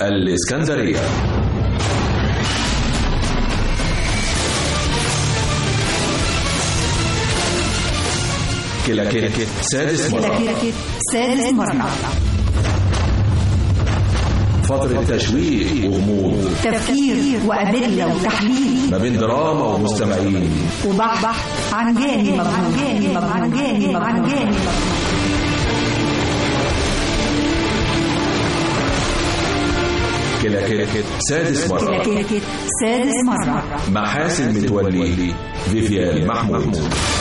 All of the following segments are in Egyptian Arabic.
الإسكندرية كلاكيت سادس مرة كلاكيت سادس مرة فترة تشويق وغموض تفكير وأدلة وتحليل ما بين دراما ومستمعين وبحث عن جاني مجهول جاني مجهول جاني مجهول جاني كلاكيت سادس مرة كلاكيت سادس مرة محاسن متولي فيفيان محمود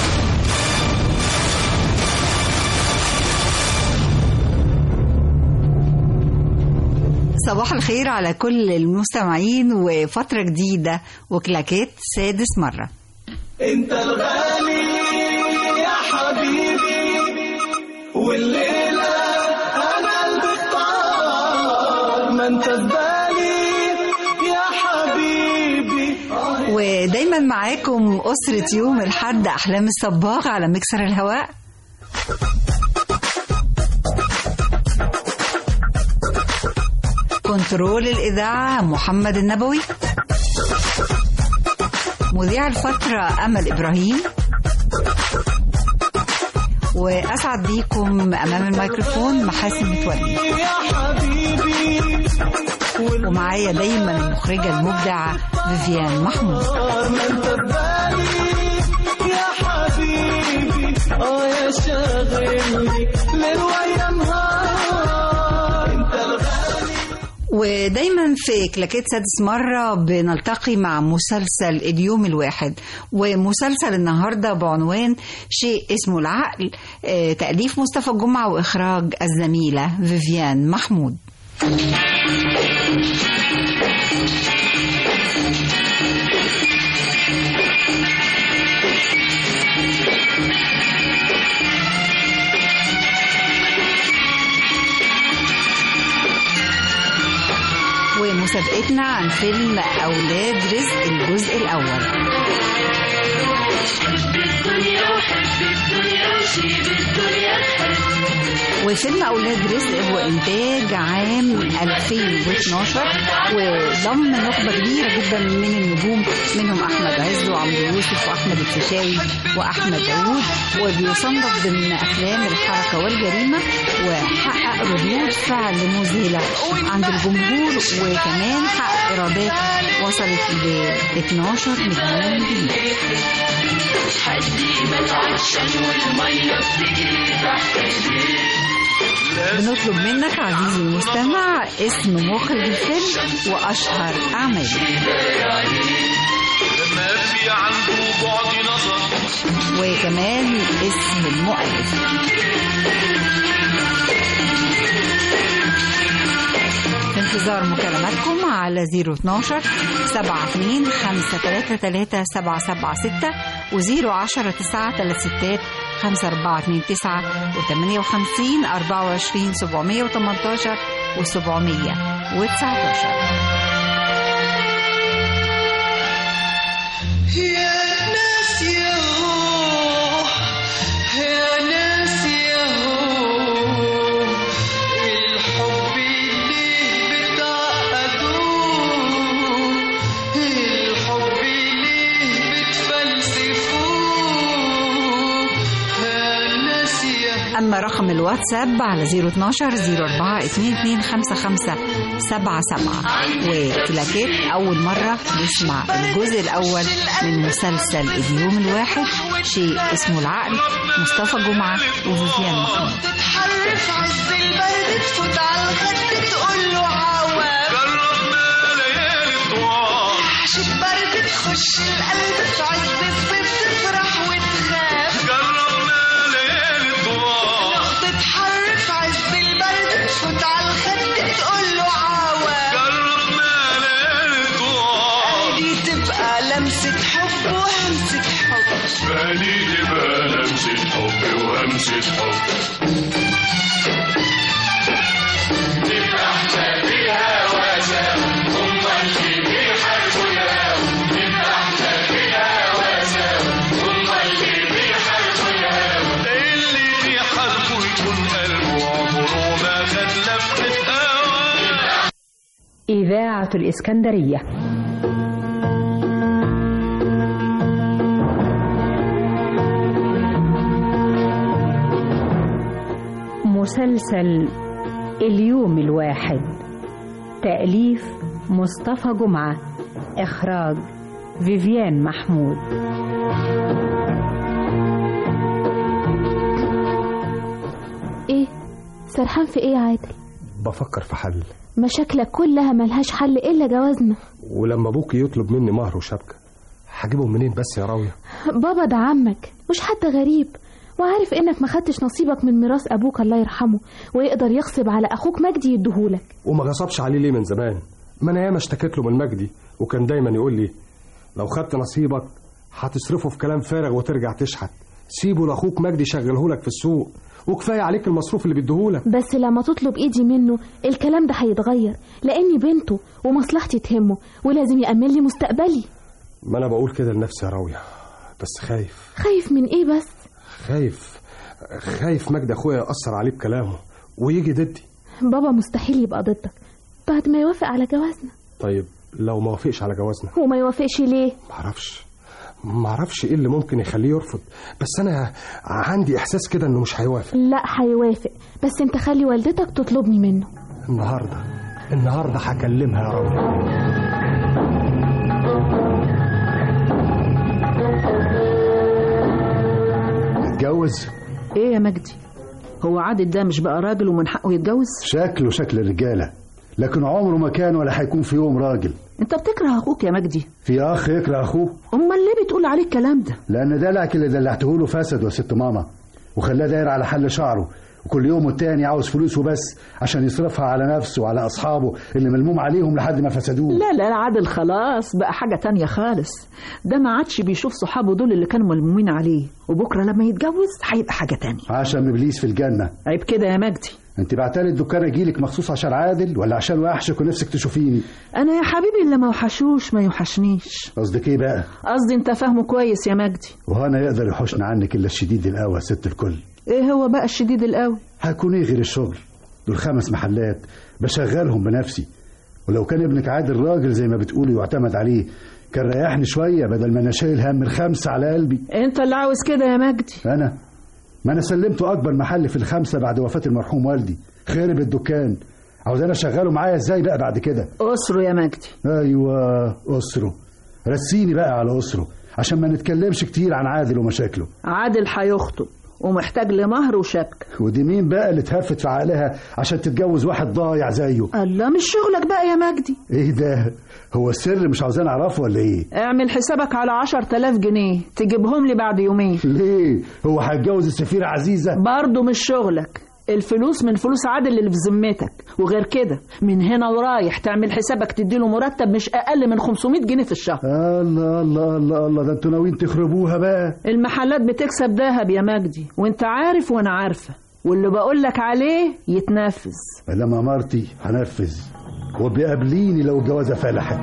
صباح الخير على كل المستمعين وفترة جديدة وكلاكيت سادس مرة انت الغالي يا حبيبي والليلة انا المختار ما انت الغالي يا حبيبي ودايما معاكم أسرة يوم الحد أحلام الصباغ على مكسر الهواء كنترول الإذاعة محمد النبوي مذيع الفترة أمل إبراهيم وأسعد بيكم أمام الميكروفون محاسن متولي يا حبيبي ومعايا دايما المخرجة المبدعة فيفيان محمود ما انت الغالي يا حبيبي اه يا شاغلني ليل ويا نهار انت الغالي ودايما في كلاكيت سادس مرة بنلتقي مع مسلسل اليوم الواحد ومسلسل النهاردة بعنوان شيء اسمه العقل آه، تأليف مصطفى جمعة وإخراج الزميلة فيفيان محمود ومسابقتنا عن فيلم أولاد رزق الجزء الأول وفيلم أولاد رزق هو إنتاج عام 2012 وضم نخبة كبيرة جدا من النجوم منهم أحمد عز وعمرو يوسف وأحمد الفيشاوي وأحمد داوود وبيصنف ضمن أفلام الحركة والجريمة وحقق ردود فعل مذهلة عند الجمهور وكمان حقق إيرادات وصلت ل 12 مليون جنيه بنطلب منك عزيزي المستمع اسم مخرج الفيلم وأشهر أعماله ما في عنده بعد نظر وكمان اسم المؤلف في انتظار مكالماتكم على 012 72 533 776 و010 9 36 5429 و58 24 718 و719 يا ناس يا هو يا ناس يا هو الحب ليه بتعقدوه الحب ليه بتفلسفوه يا ناس يا أما رقم الواتساب على 012 04 2255 77 وكلاكيت أول مرة نسمع الجزء الأول من مسلسل اليوم الواحد شيء اسمه العقل مصطفى جمعة وفيفيان محمود تتحرك عز البرد تفوت على الخد تقول له عوام جربنا ليالي طوال حشة برد تخش القلب في عز الصيف تفرح وتخاف جربنا ليالي طوال تتحرك عز البرد تفوت على الخد تقول له عوام جربنا ليالي طوال دي تبقى لمسة حب وهمسة حب بالي تبقى لمسة حب وهمسة حب اللي بيحاربه يكون قلبه عمره ما خد لفة هوا إذاعة الإسكندرية مسلسل اليوم الواحد تأليف مصطفى جمعة إخراج فيفيان محمود ايه سرحان في ايه يا عادل بفكر في حل مشاكلك كلها ملهاش حل الا جوازنا ولما ابوك يطلب مني مهر وشبكه هجيبهم منين بس يا راويه بابا ده عمك مش حد غريب وعارف انك ما خدتش نصيبك من ميراث ابوك الله يرحمه ويقدر يغصب على اخوك مجدي يديهولك وما غصبش عليه ليه من زمان ما انا ياما اشتكيت له من مجدي وكان دايما يقول لي لو خدت نصيبك هتصرفه في كلام فارغ وترجع تشحت سيبه لاخوك مجدي يشغلهولك في السوق وكفايه عليك المصروف اللي بيديهولك بس لما تطلب ايدي منه الكلام ده هيتغير لاني بنته ومصلحتي تهمه ولازم يأمن لي مستقبلي ما انا بقول كده لنفسي يا راويه بس خايف خايف من ايه بس خايف خايف مجدي اخويا ياثر عليه بكلامه ويجي ضدي بابا مستحيل يبقى ضدك بعد ما يوافق على جوازنا طيب لو ما وافقش على جوازنا وما يوافقش ليه معرفش معرفش ايه اللي ممكن يخليه يرفض بس انا عندي احساس كده انه مش هيوافق لا هيوافق بس انت خلي والدتك تطلبني منه النهارده النهارده هكلمها يا راويه اتجوز ايه يا مجدي هو عادل ده مش بقى راجل ومن حقه يتجوز شكله شكل الرجاله لكن عمره ما كان ولا هيكون في يوم راجل انت بتكره اخوك يا مجدي في اخ يكره اخوه امال ليه بتقول عليه الكلام ده لان دلعك اللي دلعته له فسد يا ست ماما وخلاه داير على حل شعره وكل يوم والتاني عاوز فلوس وبس عشان يصرفها على نفسه وعلى اصحابه اللي ملموم عليهم لحد ما فسدوه لا لا عادل خلاص بقى حاجة تانية خالص ده ما عادش بيشوف صحابه دول اللي كانوا ملمومين عليه وبكرة لما يتجوز هيبقى حاجة تانية عشان ابليس في الجنه عيب كده يا مجدي انت بعتلي الدكان اجيلك مخصوص عشان عادل ولا عشان وحشك ونفسك تشوفيني انا يا حبيبي اللي ما وحشوش ما يوحشنيش قصدك ايه بقى قصدي انت فاهمه كويس يا مجدي وهنا يقدر يحوشنا عنك الا الشديد القوي يا ست الكل ايه هو بقى الشديد القوي هيكون ايه غير الشغل دول خمس محلات بشغلهم بنفسي ولو كان ابنك عادل راجل زي ما بتقولي واعتمد عليه كان ريحني شويه بدل ما انا شايل هم الخمسه على قلبي انت اللي عاوز كده يا مجدي انا ما انا سلمته اكبر محل في الخمسه بعد وفاه المرحوم والدي خرب الدكان عاوز انا اشغله معايا ازاي بقى بعد كده اسره يا مجدي ايوه اسره رسيني بقى على اسره عشان ما نتكلمش كتير عن عادل ومشاكله عادل هيخطب ومحتاج لمهر وشبكة ودي مين بقى اللي اتهفت في عقلها عشان تتجوز واحد ضايع زيه الله مش شغلك بقى يا مجدي ايه ده هو السر مش عاوزين اعرفه ولا ايه اعمل حسابك على عشر تلاف جنيه تجيبهم لي بعد يومين ليه هو هيتجوز السفيرة عزيزة برضه مش شغلك الفلوس من فلوس عادل اللي في ذمتك وغير كده من هنا ورايح تعمل حسابك تديله مرتب مش اقل من 500 جنيه في الشهر الله الله الله الله ده انتوا ناويين تخربوها بقى المحلات بتكسب ذهب يا مجدي وانت عارف وانا عارفه واللي بقول لك عليه يتنفذ لما مرتي هنفذ وبيقابليني لو الجوازة فلحت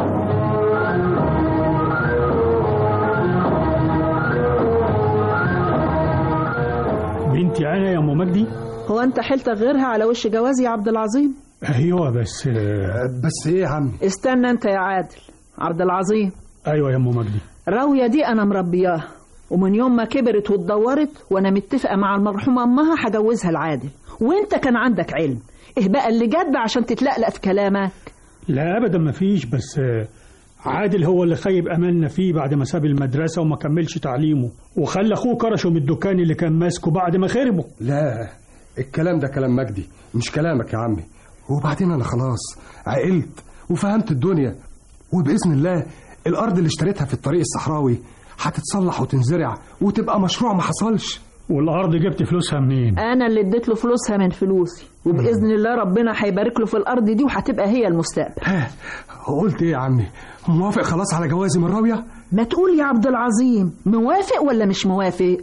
بنتي انا يا ام مجدي هو انت حيلتك غيرها على وش جوازي يا عبد العظيم ايوه بس بس ايه يا عم استنى انت يا عادل عبد العظيم ايوه يا ام مجدي راوية دي انا مربياها ومن يوم ما كبرت واتدورت وانا متفقه مع المرحومه امها هجوزها لعادل وانت كان عندك علم ايه بقى اللي جد عشان تتلقلق في كلامك لا ابدا ما فيش بس عادل هو اللي خيب املنا فيه بعد ما ساب المدرسه وما كملش تعليمه وخلى اخوه كرشه من الدكان اللي كان ماسكه بعد ما خربه لا الكلام ده كلام مجدي مش كلامك يا عمي وبعدين انا خلاص عقلت وفهمت الدنيا وباذن الله الارض اللي اشتريتها في الطريق الصحراوي هتتصلح وتنزرع وتبقى مشروع ما حصلش والارض جبت فلوسها منين انا اللي اديت له فلوسها من فلوسي وباذن الله ربنا هيبارك له في الارض دي وهتبقى هي المستقبل ها قلت ايه يا عمي موافق خلاص على جوازي من راويه ما تقول يا عبد العظيم موافق ولا مش موافق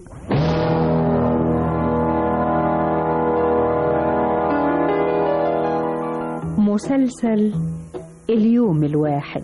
مسلسل اليوم الواحد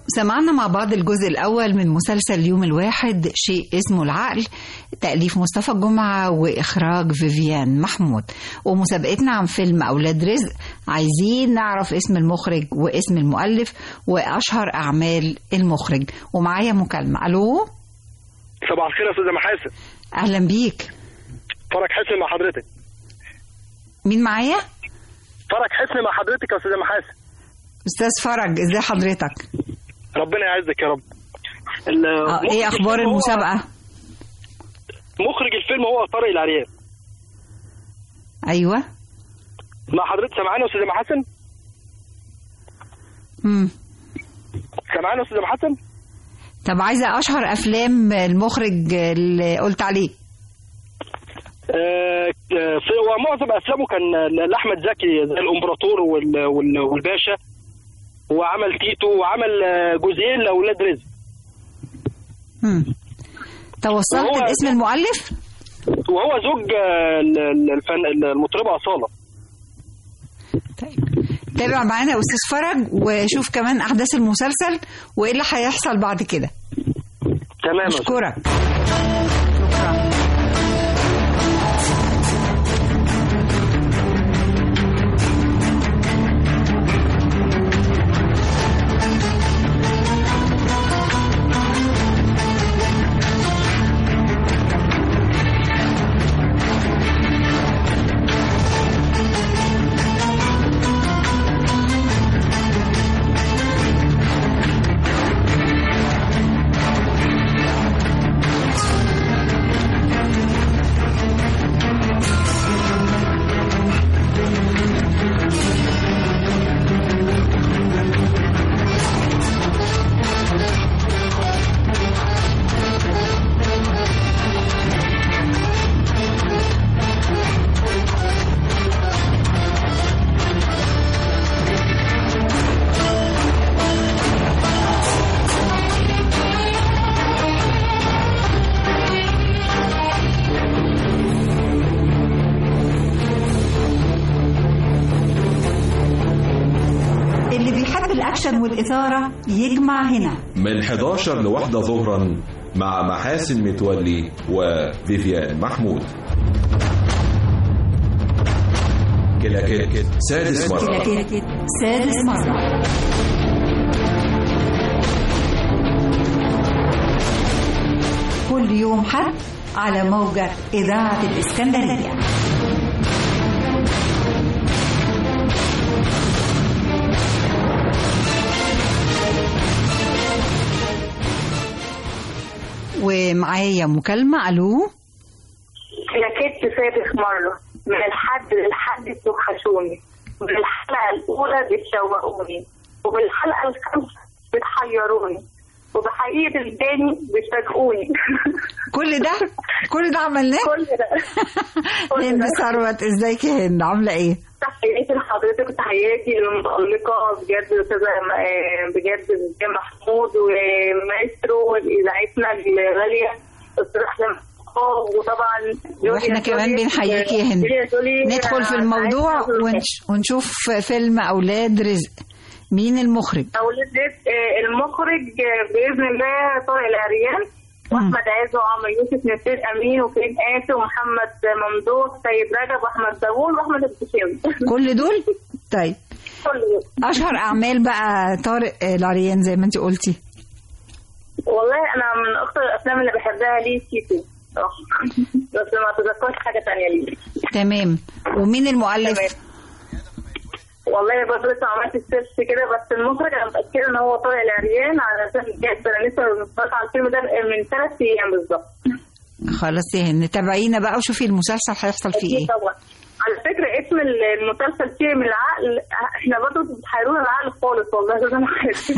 سمعنا مع بعض الجزء الأول من مسلسل اليوم الواحد شيء اسمه العقل تأليف مصطفى جمعة وإخراج فيفيان محمود ومسابقتنا عن فيلم أولاد رزق عايزين نعرف اسم المخرج واسم المؤلف وأشهر أعمال المخرج ومعايا مكالمة ألو صباح الخير يا استاذه محاسن أهلا بيك فرج حسن مع حضرتك مين معايا؟ فرج حسن مع حضرتك يا استاذه محاسن أستاذ فرج إزاي حضرتك؟ ربنا يعزك يا رب ال- آه، مخرج إيه أخبار الفيلم هو- المسابقة؟ مخرج الفيلم هو طارق العريان أيوه مع حضرتك سامعاني يا استاذه محاسن مم. سامعاني يا استاذه محاسن طب عايزة أشهر أفلام المخرج اللي قلت عليه آه، آه، في ومعظم افلامه كان لاحمد زكي زي الامبراطور وال- وال- والباشا وعمل تيتو وعمل آه، جزئين لاولاد رزق مم. توصلت وهو- لاسم المؤلف؟ وهو زوج آه، ال- ال- الفن المطربه اصاله تابع معانا يا استاذ فرج وشوف كمان احداث المسلسل وايه اللي هيحصل بعد كده تمام اشكرك اللي بيحب الاكشن والاثاره يجمع هنا من 11 لواحدة ظهرا مع محاسن متولي وفيفيان محمود كلاكيت سادس مرة كلاكيت سادس مره كل يوم حد على موجة إذاعة الإسكندرية ومعايا مكالمة ألو كلاكيت سادس مرة من الحد للحد توحشوني بالحلقة الأولى بتشوقوني وبالحلقة الخامسة بتحيروني وبحقيقة التاني بتفاجئوني كل ده كل ده عملناه كل ده هند ثروت ازيك يا هند عاملة ايه؟ تحياتي لحضرتك وتحياتي للمتألقة بجد أستاذة آه، بجد أستاذ محمود ومايسترو وإذاعتنا الغالية أستاذ أحلام وطبعا جوليا واحنا كمان جوليا- بنحييك يا هند جوليا جوليا ندخل في الموضوع عايزة- ونش- ونشوف فيلم أولاد رزق مين المخرج؟ أولاد رزق آه، المخرج آه، بإذن الله طارق العريان واحمد عز وعمر يوسف نسير امين وكريم قاسي ومحمد ممدوح سيد رجب واحمد داوود واحمد البشاوي كل دول؟ طيب كل دول أشهر أعمال بقى طارق العريان زي ما أنت قلتي والله انا من اكتر الافلام اللي بحبها ليه تيتو صراحة. بس ما اتذكرش حاجه تانية ليه تمام ومين المؤلف؟ تمام. والله برضه لسه عملت السيرش كده بس المخرج انا متاكده ان هو طارق العريان على اساس بجد انا لسه متفرجه على الفيلم ده من ثلاث ايام بالظبط خلاص يا هند تابعينا بقى وشوفي المسلسل هيحصل فيه أكيد ايه طبعا على فكره اسم المسلسل شيء من العقل احنا برضه بتحيرونا العقل خالص والله ده انا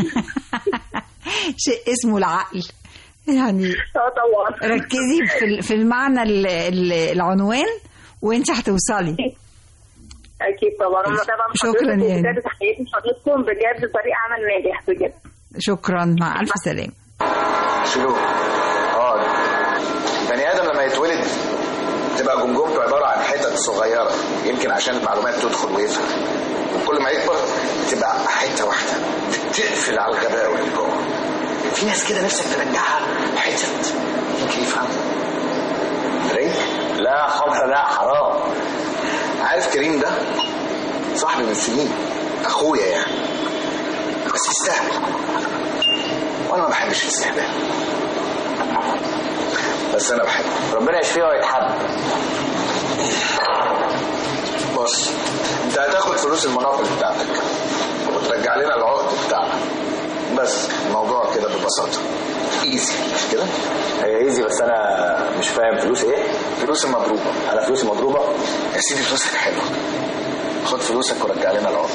شيء اسمه العقل يعني اه طبعا ركزي في ال- في المعنى ال- ال- العنوان وانت هتوصلي اكيد طبعا انا طبعا شكراً يا هند. بجد تحياتي لحضرتكم بجد فريق عمل ناجح بجد شكرا مع الف سلامه شيلوه اقعد بني ادم لما يتولد تبقى جمجمته عباره عن حتت صغيره يمكن عشان المعلومات تدخل ويفهم وكل ما يكبر تبقى حته واحده تقفل على الغباوه اللي جوه في ناس كده نفسك ترجعها حتت يمكن يفهم درينك لا خمره لا حرام عارف كريم ده صاحبي من سنين اخويا يعني بس يستاهل وانا ما بحبش الاستهبال بس انا بحبه ربنا يشفيه ويتحب بص انت هتاخد فلوس المناقل بتاعتك وترجع لنا العقد بتاعنا بس الموضوع كده ببساطه ايزي مش كده هي ايزي بس انا مش فاهم فلوس ايه فلوس مضروبه انا فلوسي مضروبه يا سيدي فلوسك حلوه خد فلوسك ورجع لنا العقد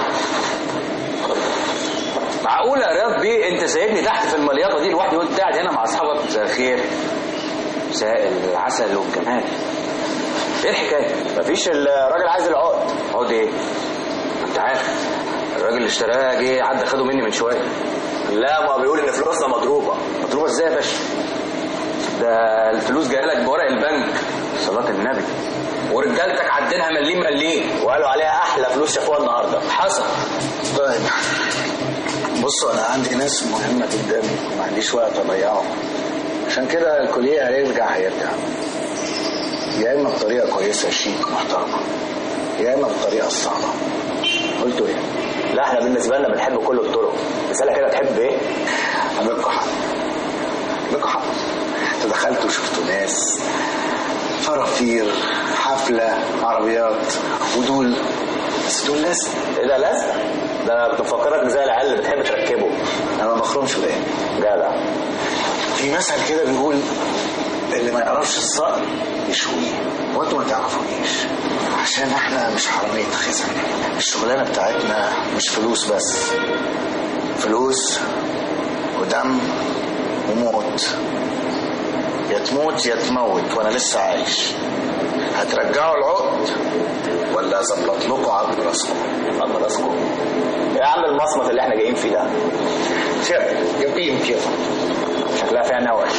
معقولة يا رياض بيه انت سايبني تحت في المليطة دي لوحدي وانت قاعد هنا مع اصحابك مساء الخير مساء العسل والجمال ايه الحكاية؟ مفيش الراجل عايز العقد عقد ايه؟ انت عارف الراجل اللي اشتراه جه عدى خده مني من شوية لا ما بيقول ان فلوسنا مضروبة مضروبة ازاي يا باشا؟ ده الفلوس جايه لك بورق البنك صلاة النبي ورجالتك عدينها مليم مليم وقالوا عليها احلى فلوس شافوها النهارده حصل طيب بصوا انا عندي ناس مهمه جدا وما عنديش وقت اضيعه عشان كده الكليه هيرجع هيرجع يا اما بطريقه كويسه شيك محترمه يا اما بالطريقه الصعبه قلتوا ايه؟ لا احنا بالنسبه لنا بنحب كل الطرق رساله كده تحب ايه؟ عندكم حق عندكم حق انتوا دخلتوا وشفتوا ناس فرافير حفله عربيات ودول بس دول لازم ايه ده لازم؟ ده انا كنت مفكرك زي العيال اللي بتحب تركبه انا ما بخرمش وداني جدع في مثل كده بيقول اللي ما يعرفش الصقر يشويه وانتوا ما تعرفونيش عشان احنا مش حرامية خزن الشغلانة بتاعتنا مش فلوس بس فلوس ودم وموت يا تموت يا تموت وانا لسه عايش هترجعوا العقد ولا اظبط لكم عظم راسكم عظم راسكم يا عم المصمت اللي احنا جايين فيه ده شاب جنبين كده شكلها فيها نوش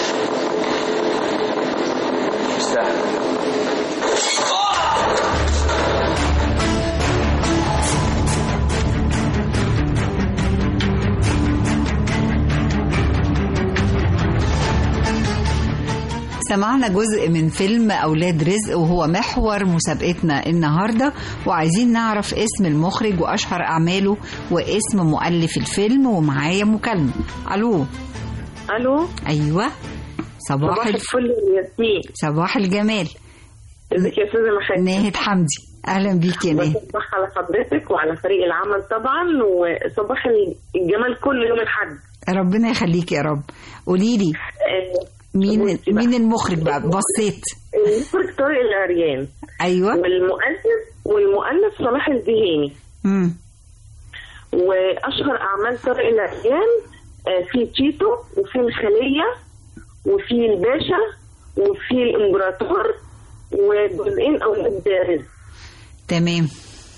مستاهل سمعنا جزء من فيلم أولاد رزق وهو محور مسابقتنا النهاردة وعايزين نعرف اسم المخرج وأشهر أعماله واسم مؤلف الفيلم ومعايا مكالمة ألو الو أيوة صباح, صباح الف- الفل يا ياسمين صباح الجمال ازيك يا استاذه محمد ناهد حمدي أهلا بيك يا ناهد صباح على حضرتك وعلى فريق العمل طبعا وصباح الجمال كل يوم الاحد ربنا يخليك يا رب قولي لي مين مين المخرج بقى بصيت المخرج طارق العريان ايوه والمؤلف والمؤلف صلاح الدهيني امم واشهر اعمال طارق العريان آه، في تيتو وفي الخليه وفي الباشا وفي الامبراطور وجزئين اولاد رزق تمام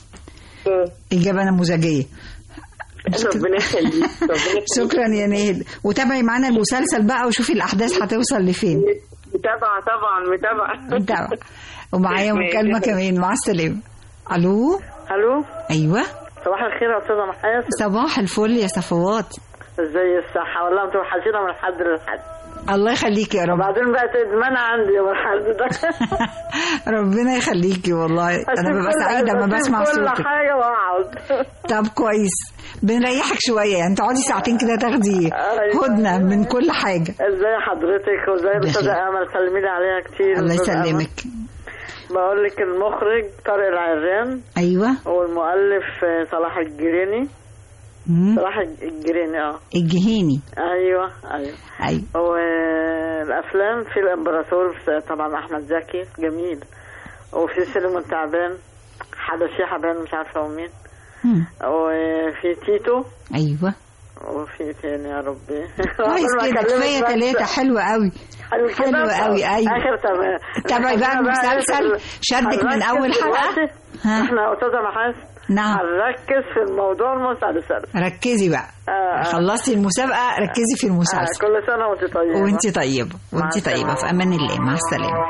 إجابة نموذجية ربنا يخليك ربنا يخليك. شكرا يا ناهد وتابعي معانا المسلسل بقى وشوفي الأحداث هتوصل لفين متابعه طبعا متابعه متابعة ومعايا مكالمة كمان مع السلامة ألو الو أيوة صباح الخير يا استاذه محيص صباح الفل يا صفوات ازاي الصحه والله انتوا حاسينها من حد لحد الله يخليكي يا رب وبعدين بقت ادمان عندي يوم الحد ده ربنا يخليكي والله أنا ببقى سعيدة لما بسمع كل صوتك حاجه واقعد طب كويس بنريحك شوية يعني تقعدي ساعتين كده تاخدي هدنة من كل حاجة ازاي حضرتك وازاي الاستاذه بخير. امل سلمي لي عليها كتير الله أستاذة أمل. يسلمك بقول لك المخرج طارق العران أيوة والمؤلف آه، صلاح الجريني مم. صلاح الجريني اه الجهيني ايوه ايوه أيوة والافلام في الامبراطور في- طبعا احمد زكي جميل وفي سليمان تعبان حبشي حبان مش عارفه هو مين مم. وفي تيتو أيوة وفي إيه تاني يا ربي كويس قبل ما كده أكلمك كفاية بس. ثلاثة حلوة قوي حلو كده؟ حلوة قوي أيوة اخر تمام تابعي بقى المسلسل شدك من هنركز أول حلقة دلوقتي. ها. احنا استاذه محاسن نعم هنركز في الموضوع المسلسل ركزي بقى آه. خلصتي المسابقة ركزي في آه، المسلسل كل سنه وانت طيبه وانت طيبة مع وانت السلامة. طيبة في أمان الله مع السلامة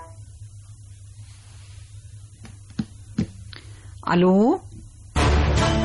ألو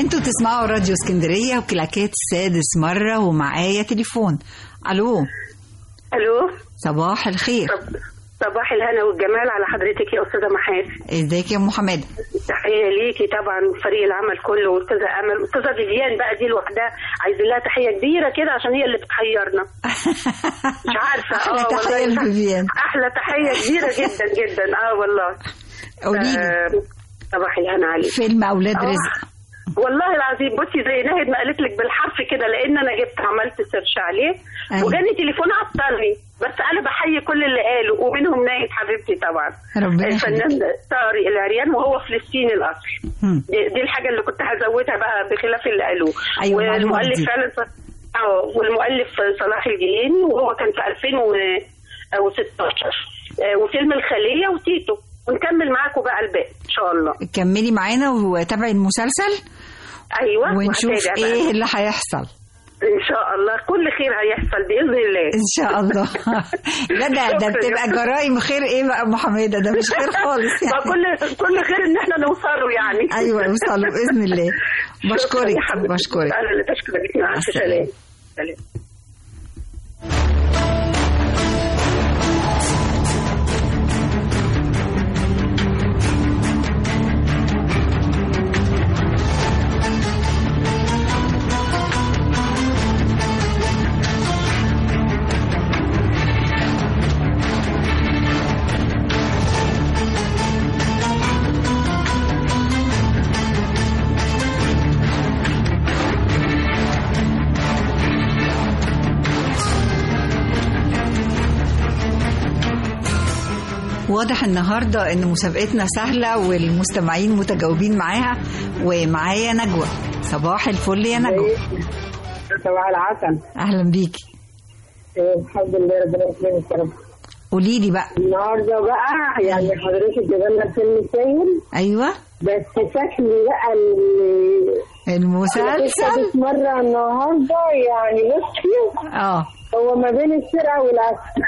انتوا تسمعوا راديو اسكندريه وكلاكات سادس مره ومعايا تليفون الو الو صباح الخير صباح الهنا والجمال على حضرتك يا استاذه محاسن ازيك يا ام حماد تحيه ليكي طبعا فريق العمل كله واستاذه امل واستاذه فيفيان بقى دي لوحدها عايزين لها تحيه كبيره كده عشان هي اللي بتحيرنا مش عارفه أحلى اه تحية والله لفيفيان. احلى تحيه كبيره جدا جدا اه والله قولي لي. آه، صباح الهنا عليك فيلم اولاد آه. رزق والله العظيم بصي زي ناهد ما قالت لك بالحرف كده لان انا جبت عملت سيرش عليه أيوة. وجاني تليفون عطلني بس انا بحيي كل اللي قالوا ومنهم ناهد حبيبتي طبعا ربنا الفنان طارق العريان وهو فلسطيني الاصل مم. دي, دي الحاجه اللي كنت هزودها بقى بخلاف اللي قالوه أيوة، المعلومات والمؤلف دي. فعلا ص- اه والمؤلف صلاح الجيلاني وهو كان في 2016 آه، وفيلم الخليه وتيتو ونكمل معاكم بقى الباقي ان شاء الله كملي معانا وتابعي المسلسل ايوه ونشوف وهتابع بقى. ايه اللي هيحصل ان شاء الله كل خير هيحصل باذن الله ان شاء الله لا ده ده شكراً. بتبقى جرائم خير ايه بقى يا ام حماده ده مش خير خالص يعني كل كل خير ان احنا نوصله يعني ايوه يوصلوا باذن الله شكراً بشكرك يا حبيبتي. بشكرك انا اللي بشكرك مع السلامه سلام واضح النهارده ان مسابقتنا سهله والمستمعين متجاوبين معاها ومعايا نجوى صباح الفل يا نجوى صباح العسل اهلا بيكي الحمد لله ربنا يكرمك يا رب قولي لي بقى النهارده بقى يعني حضرتك جبنا الفيلم سايل ايوه بس شكلي بقى ال- المسلسل مرة النهارده يعني بصي اه هو ما بين السرقه والعسل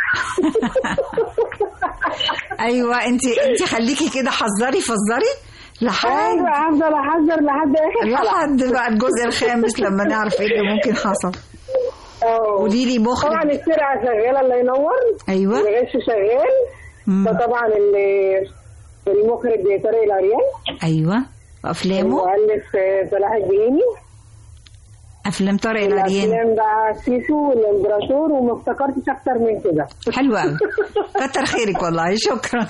ايوه انت انت خليكي كده حذري فزري لحد ايوه هفضل احذر لحد اخر حلقة. لحد بقى الجزء الخامس لما نعرف ايه اللي ممكن حصل اه قولي لي مخرج طبعا السرقه شغاله الله ينور ايوه الغش شغال مم. فطبعا ال- المخرج طارق العريان ايوه افلامه المؤلف آه، صلاح الجيني افلام طارق العريان الافلام بقى سيسو والامبراطور وما افتكرتش اكتر من كده حلو قوي كتر خيرك والله شكرا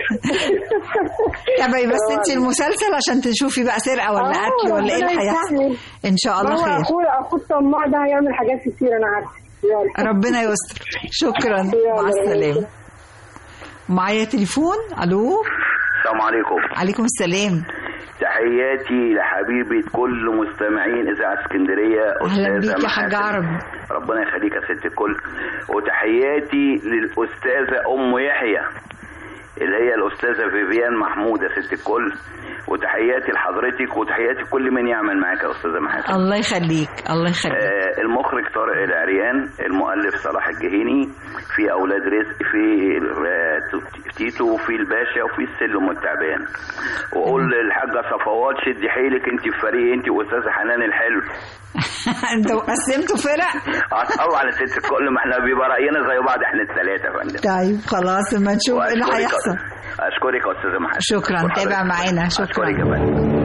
تابعي بس انت المسلسل عشان تشوفي بقى سرقه ولا آه، قتل ولا ايه اللي ربنا هيحصل يسهل. ان شاء الله ما هو خير اخويا اخو الطماع ده هيعمل حاجات كتير انا عارفه يلا. ربنا يستر شكرا مع السلامه معايا تليفون الو السلام عليكم عليكم السلام تحياتي لحبيبة كل مستمعين إذاعة اسكندرية اهلا أستاذة بيك يا حاج محاسن. عربي ربنا يخليك يا ست الكل وتحياتي للأستاذة أم يحيى اللي هي الأستاذة فيفيان محمود يا ست الكل وتحياتي لحضرتك وتحياتي كل من يعمل معاك يا أستاذة محاسن الله يخليك الله يخليك آه، المخرج طارق العريان المؤلف صلاح الجهيني في اولاد رزق في آه، تيتو وفي الباشا وفي السلم والتعبان واقول للحاجه صفوات شدي حيلك انت في فريق انت واستاذه حنان الحلو انتوا قسمتوا فرق اه طبعا يا ست الكل ما احنا بيبقى راينا زي بعض احنا الثلاثه يا فندم طيب خلاص اما نشوف ايه اللي وأشكرك- هيحصل اشكرك يا استاذه محمد شكرا تابع معانا شكرا اشكرك يا فندم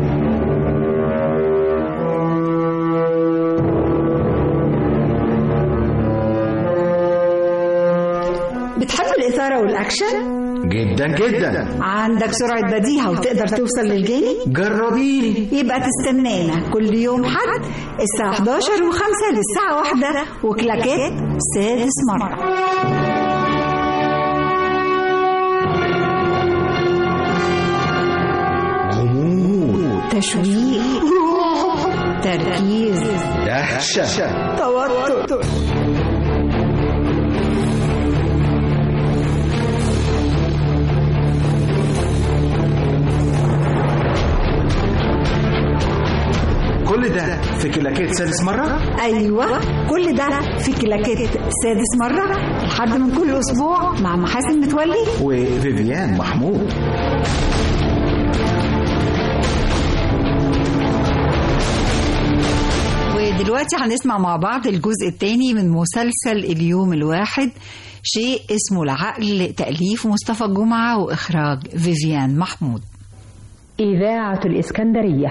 بتحب الإثارة والأكشن؟ جدا جدا عندك سرعة بديهة وتقدر توصل للجاني؟ جربيني يبقى تستنانا كل يوم حد الساعة 11 و5 للساعة 1 وكلاكات سادس مرة غموض تشويق تركيز دهشة توتر كل ده في كلاكيت سادس مرة أيوة كل ده في كلاكات سادس مرة لحد من كل أسبوع مع محاسن متولي وفيفيان محمود دلوقتي هنسمع مع بعض الجزء الثاني من مسلسل اليوم الواحد شيء اسمه العقل تأليف مصطفى الجمعة وإخراج فيفيان محمود إذاعة الإسكندرية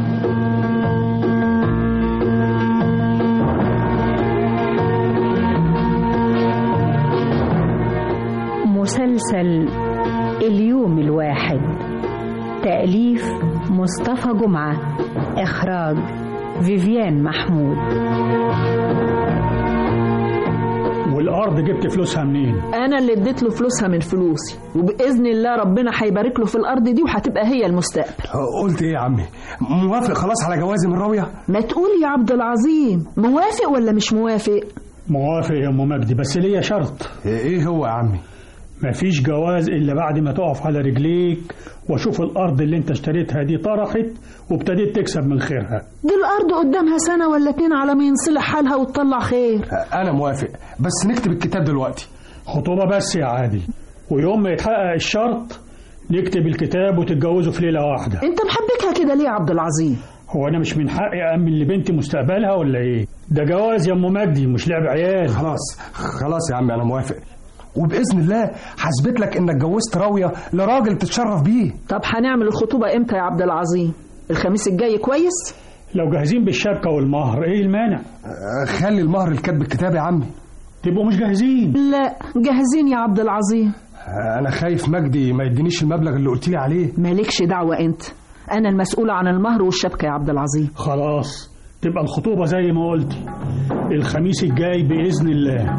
مسلسل اليوم الواحد تأليف مصطفى جمعة إخراج فيفيان محمود والارض جبت فلوسها منين انا اللي اديت له فلوسها من فلوسي وباذن الله ربنا هيبارك له في الارض دي وهتبقى هي المستقبل قلت ايه يا عمي موافق خلاص على جوازي من راويه ما تقول يا عبد العظيم موافق ولا مش موافق موافق يا ام مجدي بس ليا شرط ايه هو يا عمي مفيش جواز الا بعد ما تقف على رجليك واشوف الارض اللي انت اشتريتها دي طرحت وابتديت تكسب من خيرها دي الارض قدامها سنه ولا اتنين على ما ينصلح حالها وتطلع خير انا موافق بس نكتب الكتاب دلوقتي خطوبه بس يا عادل ويوم ما يتحقق الشرط نكتب الكتاب وتتجوزوا في ليله واحده انت محبكها كده ليه يا عبد العظيم هو انا مش من حقي امن لبنتي مستقبلها ولا ايه ده جواز يا ام مجدي مش لعب عيال خلاص خلاص يا عمي انا موافق وباذن الله هثبت لك انك جوزت راويه لراجل تتشرف بيه طب هنعمل الخطوبه امتى يا عبد العظيم الخميس الجاي كويس لو جاهزين بالشبكه والمهر ايه المانع خلي المهر الكتب الكتاب يا عمي تبقوا مش جاهزين لا جاهزين يا عبد العظيم انا خايف مجدي ما يدينيش المبلغ اللي قلت لي عليه مالكش دعوه انت انا المسؤوله عن المهر والشبكه يا عبد العظيم خلاص تبقى الخطوبه زي ما قلتي الخميس الجاي باذن الله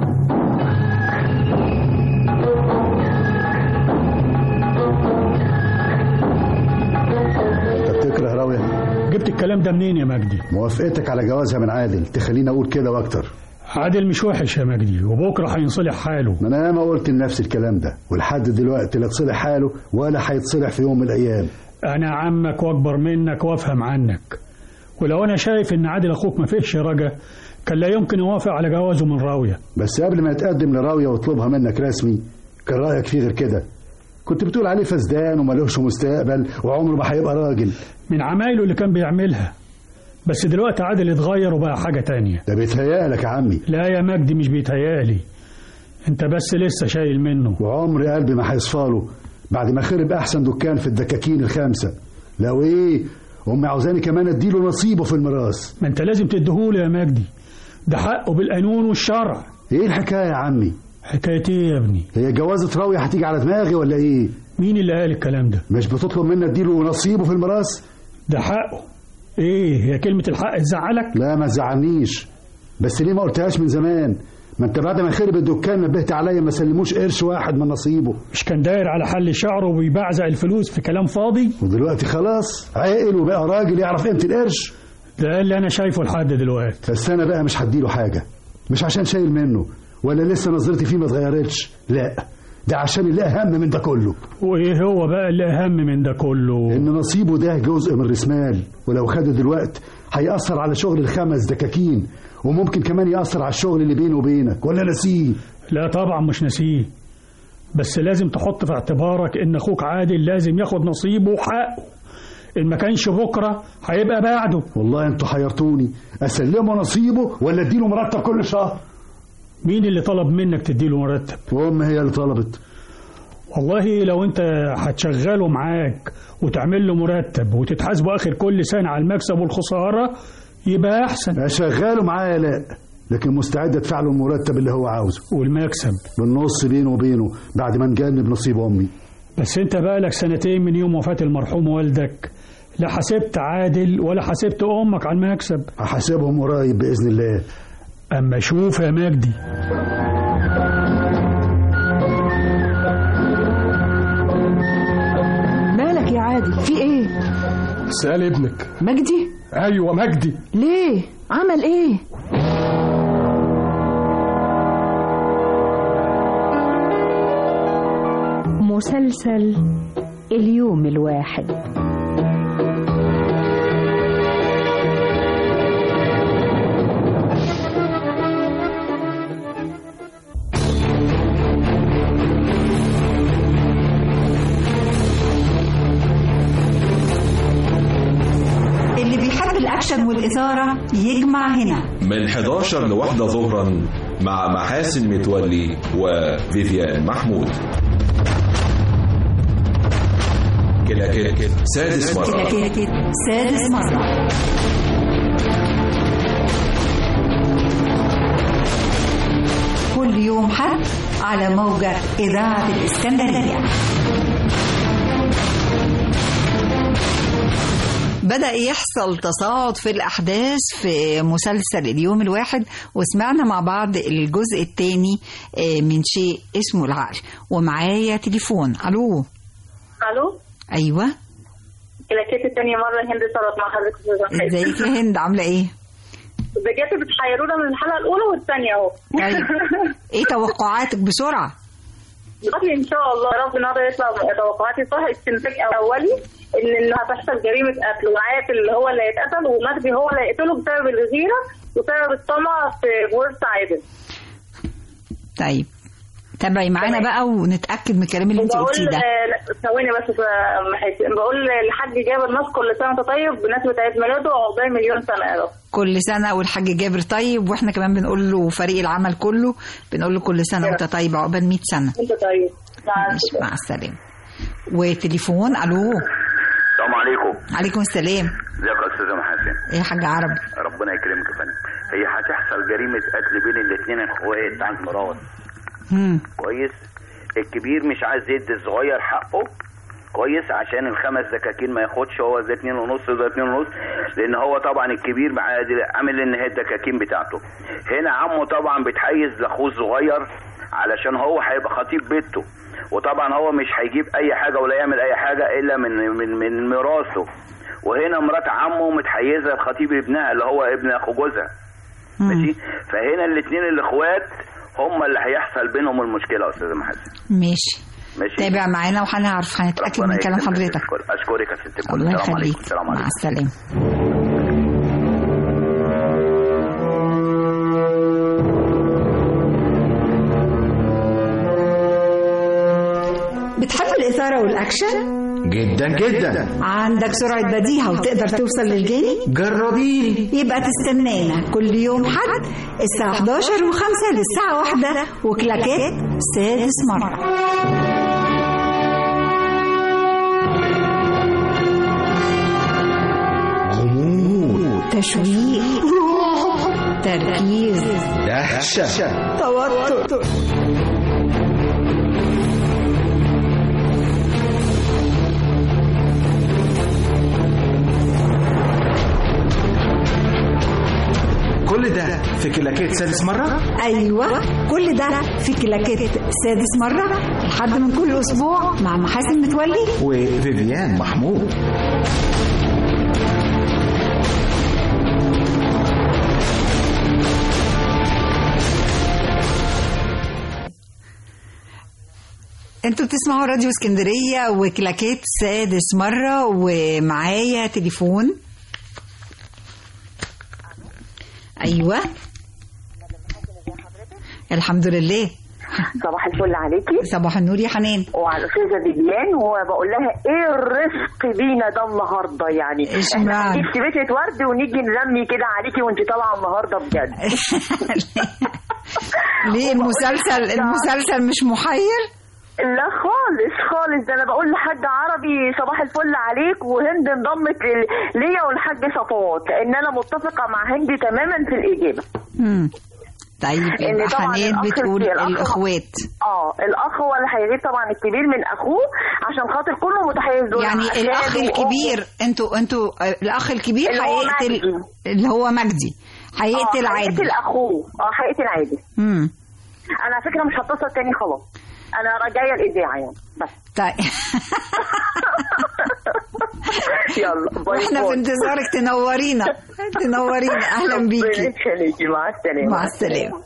تكره راوية جبت الكلام ده منين يا مجدي موافقتك على جوازها من عادل تخليني اقول كده واكتر عادل مش وحش يا مجدي وبكره هينصلح حاله ما انا ما قلت لنفسي الكلام ده ولحد دلوقتي لا تصلح حاله ولا هيتصلح في يوم من الايام انا عمك واكبر منك وافهم عنك ولو انا شايف ان عادل اخوك ما فيهش رجا كان لا يمكن يوافق على جوازه من راويه بس قبل ما يتقدم لراوية ويطلبها منك رسمي كان رايك فيه غير كده كنت بتقول عليه فسدان ومالوش مستقبل وعمره ما هيبقى راجل من عمايله اللي كان بيعملها بس دلوقتي عادل اتغير وبقى حاجه تانية ده بيتهيألك يا عمي لا يا مجدي مش بيتهيألي انت بس لسه شايل منه وعمري قلبي ما هيصفاله بعد ما خرب احسن دكان في الدكاكين الخمسه لو ايه امي عاوزاني كمان اديله نصيبه في الميراث ما انت لازم تديهوله يا مجدي ده حقه بالقانون والشرع ايه الحكايه يا عمي حكايه ايه يا ابني هي جوازة راوية هتيجي على دماغي ولا ايه مين اللي قال الكلام ده مش بتطلب مني اديله نصيبه في الميراث ده حقه ايه هي كلمه الحق تزعلك لا ما تزعلنيش بس ليه ما قلتهاش من زمان ما انت بعد ما خرب الدكان نبهت عليا ما سلموش قرش واحد من نصيبه مش كان داير على حل شعره وبيبعزق الفلوس في كلام فاضي ودلوقتي خلاص عاقل وبقى راجل يعرف قيمه القرش ده اللي انا شايفه لحد دلوقتي بس انا بقى مش هديله حاجه مش عشان شايل منه ولا لسه نظرتي فيه ما اتغيرتش لا ده عشان اللي اهم من ده كله وايه هو بقى اللي اهم من ده كله ان نصيبه ده جزء من الرسمال ولو خده دلوقتي هيأثر على شغل الخمس دكاكين وممكن كمان يأثر على الشغل اللي بينه وبينك ولا نسيه لا طبعا مش نسيه بس لازم تحط في اعتبارك ان اخوك عادل لازم ياخد نصيبه وحقه ان ما كانش بكره هيبقى بعده والله انتوا حيرتوني اسلمه نصيبه ولا اديله مرتب كل شهر مين اللي طلب منك تديله مرتب وام هي اللي طلبت والله لو انت هتشغله معاك وتعمل له مرتب وتتحاسبه اخر كل سنه على المكسب والخساره يبقى احسن اشغله معايا لا لكن مستعد ادفع له المرتب اللي هو عاوزه والمكسب بالنص بينه وبينه بعد ما نجنب نصيب امي بس انت بقالك سنتين من يوم وفاه المرحوم والدك لا حسبت عادل ولا حسبت امك على المكسب هحاسبهم قريب باذن الله اما شوف يا مجدي مالك يا عادل في ايه سأل ابنك مجدي ايوه مجدي ليه عمل ايه مسلسل اليوم الواحد اللي بيحب الاكشن والإثارة يجمع هنا من 11 لواحدة ظهرا مع محاسن متولي وفيفيان محمود كلاكيت سادس مرة كلاكيت سادس مرة كل يوم حد على موجة إذاعة الإسكندرية بدأ يحصل تصاعد في الأحداث في مسلسل اليوم الواحد وسمعنا مع بعض الجزء الثاني من شيء اسمه العقل ومعايا تليفون ألو الو أيوة كلاكيت التانية مرة هند صارت مع حضرتك أستاذة حازم. ازيك يا هند عاملة إيه؟ بجد بتحيرونا من الحلقة الأولى والثانية أهو طيب إيه توقعاتك بسرعة؟ قبل ان شاء الله يا رب النهارده يطلع توقعاتي صح استنتاج اولي ان ان هتحصل جريمه قتل وعارف اللي هو اللي هيتقتل ومجدي هو اللي هيقتله بسبب الغيره وسبب الطمع في ورث عادل طيب تابعي معانا بقى ونتأكد من الكلام اللي انت وبقول قلتيه ده آه، لا، ثواني بس ف- محاسن. بقول للحاج جابر ناس كل سنه وانت طيب بمناسبه عيد ميلاده وعقبال مليون سنه يا رب كل سنة والحاج جابر طيب واحنا كمان بنقول له فريق العمل كله بنقول له كل سنة وانت طيب عقبال 100 سنة انت طيب مع ماشي مع السلامة وتليفون الو السلام عليكم عليكم السلام ازيك يا استاذه محاسن ايه يا حاج عربي ربنا يكرمك يا فندم هي هتحصل جريمه قتل بين الاثنين اخوات عن مراد هم. كويس الكبير مش عايز يدي الصغير حقه كويس عشان الخمس دكاكين ما ياخدش هو ده اتنين ونص وده اتنين ونص لان هو طبعا الكبير معاد- عامل ان هي الدكاكين بتاعته هنا عمه طبعا بيتحيز لاخوه الصغير علشان هو هيبقى خطيب بيته وطبعا هو مش هيجيب اي حاجه ولا يعمل اي حاجه الا من من من ميراثه وهنا مرات عمه متحيزه لخطيب ابنها اللي هو ابن اخو جوزها ماشي فهنا الاثنين الاخوات هم اللي هيحصل بينهم المشكله يا استاذه محسن ماشي ماشي تابع معانا وهنعرف هنتأكد من كلام حضرتك اشكرك يا ست الكل الله السلام عليكم يخليك السلام مع عليكم السلامة بتحب الإثارة والأكشن؟ جدا جدا عندك سرعة بديهة وتقدر توصل للجاني؟ جربيني يبقى تستنانا كل يوم حد الساعة 11 و5 للساعة 1 وكلاكات سادس مرة غموض تشويق تركيز دهشة توتر كل ده في كلاكيت سادس مرة ايوه كل ده في كلاكيت سادس مرة لحد من كل اسبوع مع محاسن متولي وفيفيان محمود انتوا بتسمعوا راديو اسكندرية وكلاكيت سادس مرة ومعايا تليفون ايوه الحمد لله صباح الفل عليكي صباح النور يا حنان وعلى الاستاذه فيفيان وبقول لها ايه الرفق بينا ده النهارده يعني اشمعنى؟ احنا هنجيب شبكه ورد ونيجي نرمي كده عليكي وانت طالعه النهارده بجد ليه المسلسل المسلسل مش محير لا خالص خالص ده انا بقول لحد عربي صباح الفل عليك وهند انضمت لل- ليا والحاج صفوات لان انا متفقه مع هند تماما في الاجابه مم. طيب إن يبقى طبعاً حنان الأخ- بتقول الأخ- الاخوات اه الاخ هو اللي هيغيب طبعا الكبير من اخوه عشان خاطر كله متحيز له يعني عشان الاخ وأمه. الكبير انتوا انتوا آه، الاخ الكبير اللي هو هيقتل مجدي. اللي هو مجدي هيقتل آه، عادل هيقتل اخوه اه هيقتل عادل امم انا على فكره مش هتصل تاني خلاص انا جايه الاذاعه يعني بس طيب يلا باي واحنا باي. في انتظارك تنورينا تنورينا اهلا بيكي ربنا يخليكي مع السلامه مع السلامه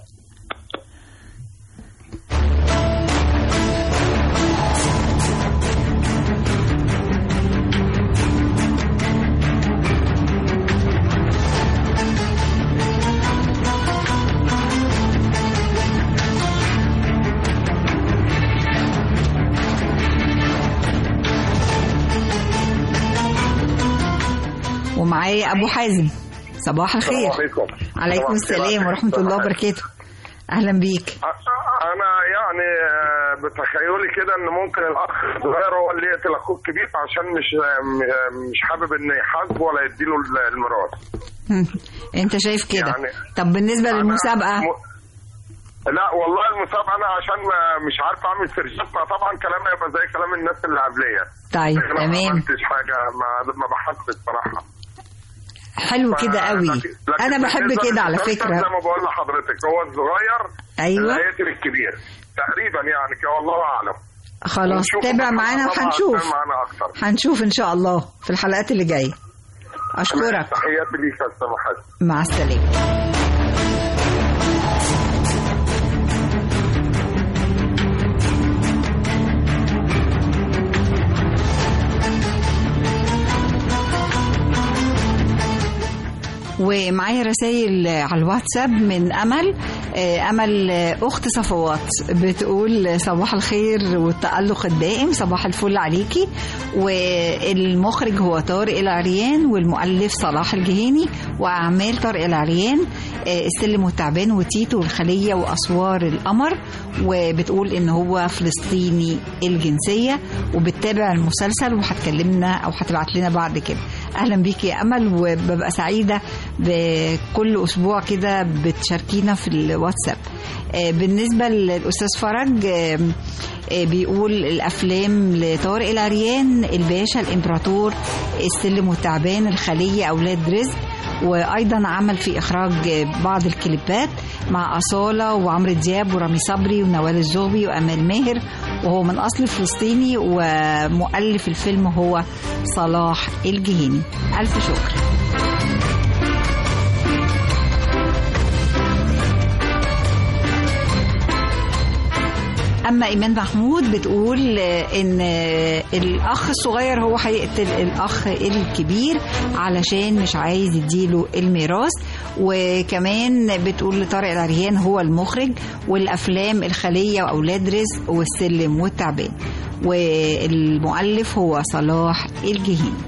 ومعايا ابو حازم صباح الخير السلام عليكم عليكم السلام ورحمة الله وبركاته أهلا بيك انا يعني آه، بتخيلي كده ان ممكن الاخ الصغير هو اللي يقتل اخوه الكبير عشان مش م- مش حابب ان يحاسبه ولا يديله ال- الميراث هم. أنت شايف كده يعني طب بالنسبة للمسابقة لا والله المسابقه انا عشان ما- مش عارف اعمل سيرشات فطبعا كلامي هيبقى زي كلام الناس اللي قبليه طيب أنا ما تمام عملتش حاجه ما ما بحثت الصراحه حلو كده قوي لكن أنا بحب بالنسبة كده على للمسلسل فكرة زي ما بقول لحضرتك هو الصغير أيوة. اللي هيقتل الكبير تقريبا يعني كده والله اعلم خلاص ونشوف تابع طبعاً معانا طبعاً وهنشوف هتكلم معانا اكتر هنشوف إن شاء الله في الحلقات اللي جاية أشكرك تحياتي ليك يا استاذ حسن مع السلامة ومعايا رسائل على الواتساب من امل آه، امل آه، اخت صفوات بتقول صباح الخير والتالق الدائم صباح الفل عليكي والمخرج هو طارق العريان والمؤلف صلاح الجهيني واعمال طارق العريان آه، السلم والتعبان وتيتو والخليه واسوار القمر وبتقول ان هو فلسطيني الجنسيه وبتتابع المسلسل وهتكلمنا او هتبعت لنا بعد كده اهلا بيكي يا امل وببقى سعيده بكل اسبوع كده بتشاركينا في الواتساب آه، بالنسبه للاستاذ فرج آه، آه، بيقول الافلام لطارق العريان الباشا الامبراطور السلم والتعبان الخليه اولاد رزق وايضا عمل في اخراج بعض الكليبات مع اصاله وعمرو دياب ورامي صبري ونوال الزغبي وامال ماهر وهو من اصل فلسطيني ومؤلف الفيلم هو صلاح الجهيني الف شكر اما ايمان محمود بتقول آه، ان آه، الاخ الصغير هو هيقتل الاخ الكبير علشان مش عايز يديله الميراث وكمان بتقول لطارق العريان هو المخرج والافلام الخليه واولاد رزق والسلم والتعبان والمؤلف هو صلاح الجهيني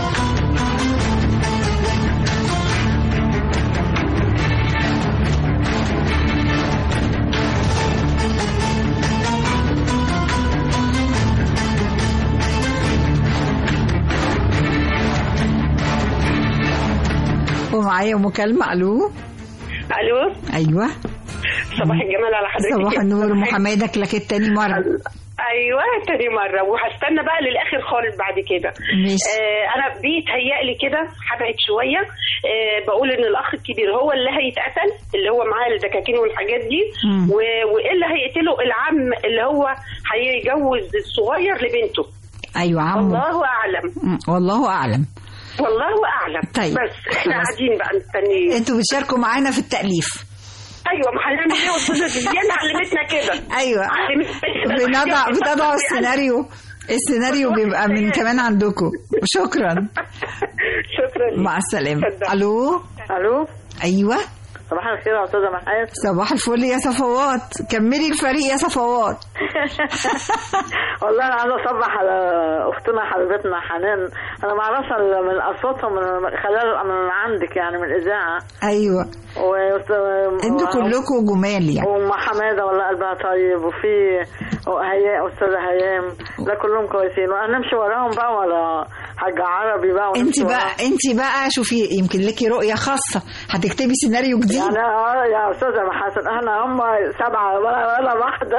ومعايا مكالمة ألو الو أيوة صباح الجمال على حضرتك صباح النور محمدك لك التاني مرة ايوه تاني مره وهستنى بقى للاخر خالص بعد كده ماشي. آه انا بيتهيألي كده هبعد شويه آه بقول ان الاخ الكبير هو اللي هيتقتل اللي هو معاه الدكاكين والحاجات دي مم. و- واللي هيقتله العم اللي هو هيجوز الصغير لبنته أيوة عمو الله اعلم مم، والله أعلم والله اعلم طيب، بس احنا خلاص. قاعدين بقى مستنيين انتوا بتشاركوا معانا في التأليف ايوه ما هنعمل ايه استاذه فيفيان علمتنا كده أيوة علمتنا كده. بنضع بتضعوا السيناريو السيناريو بيبقى من كمان عندكم شكرا شكرا مع السلامة ألو الو أيوة صباح الخير يا استاذه محمد صباح الفل يا صفوات كملي الفريق يا صفوات والله انا عايزه اصبح على اختنا حبيبتنا حنان انا ما اعرفش إلا من اصواتهم من خلال من عندك يعني من الاذاعه أيوة و... انتوا كلكم جمال يعني وام حماده والله قلبها طيب وفي هياء استاذه هيام لا كلهم كويسين وهنمشي وراهم بقى ولا حاجه عربي بقى انت ونمشي بقى وراهم. انت بقى شوفي يمكن لك رؤية خاصة هتكتبي سيناريو جديد يعني اه يا استاذه محاسن احنا هم سبعه ولا ولا واحده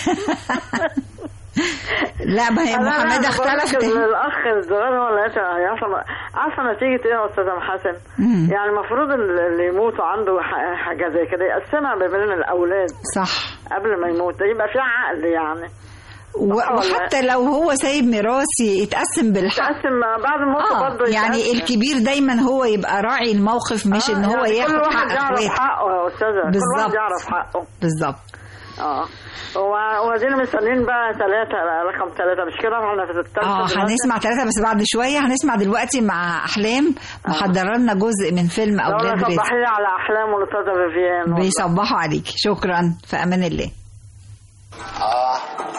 لا ما هي أنا- أنا محمدة بقولك اختلفت ال- الاخ الصغير هو اللي هيقتل- عارفه عارفه نتيجه ايه يا استاذه محاسن؟ مم. يعني المفروض ال- اللي يموتوا عنده ح- حاجه زي كده يقسمها ما بين الاولاد صح قبل ما يموت يبقى في عقل يعني و- صح ولا وحتى لو هو سايب ميراث يتقسم بالحق يتقسم بعد الموت آه برضه يعني يتقسم. الكبير دايما هو يبقى راعي الموقف مش ان هو يعني ياخد كل واحد حق يعرف اخواته حقه يا استاذه كل بالظبط. واحد يعرف حقه بالظبط اه هو- وبعدين مستنيين بقى ثلاثة رقم ثلاثة مش كده احنا في الثالثة اه دلوقتي؟ هنسمع ثلاثة بس بعد شوية هنسمع دلوقتي مع أحلام محضرة لنا جزء من فيلم لو أولاد انا رزق صبحي لي على احلام والاستاذة فيفيان والله. بيصبحوا عليك شكرا في أمان الله اه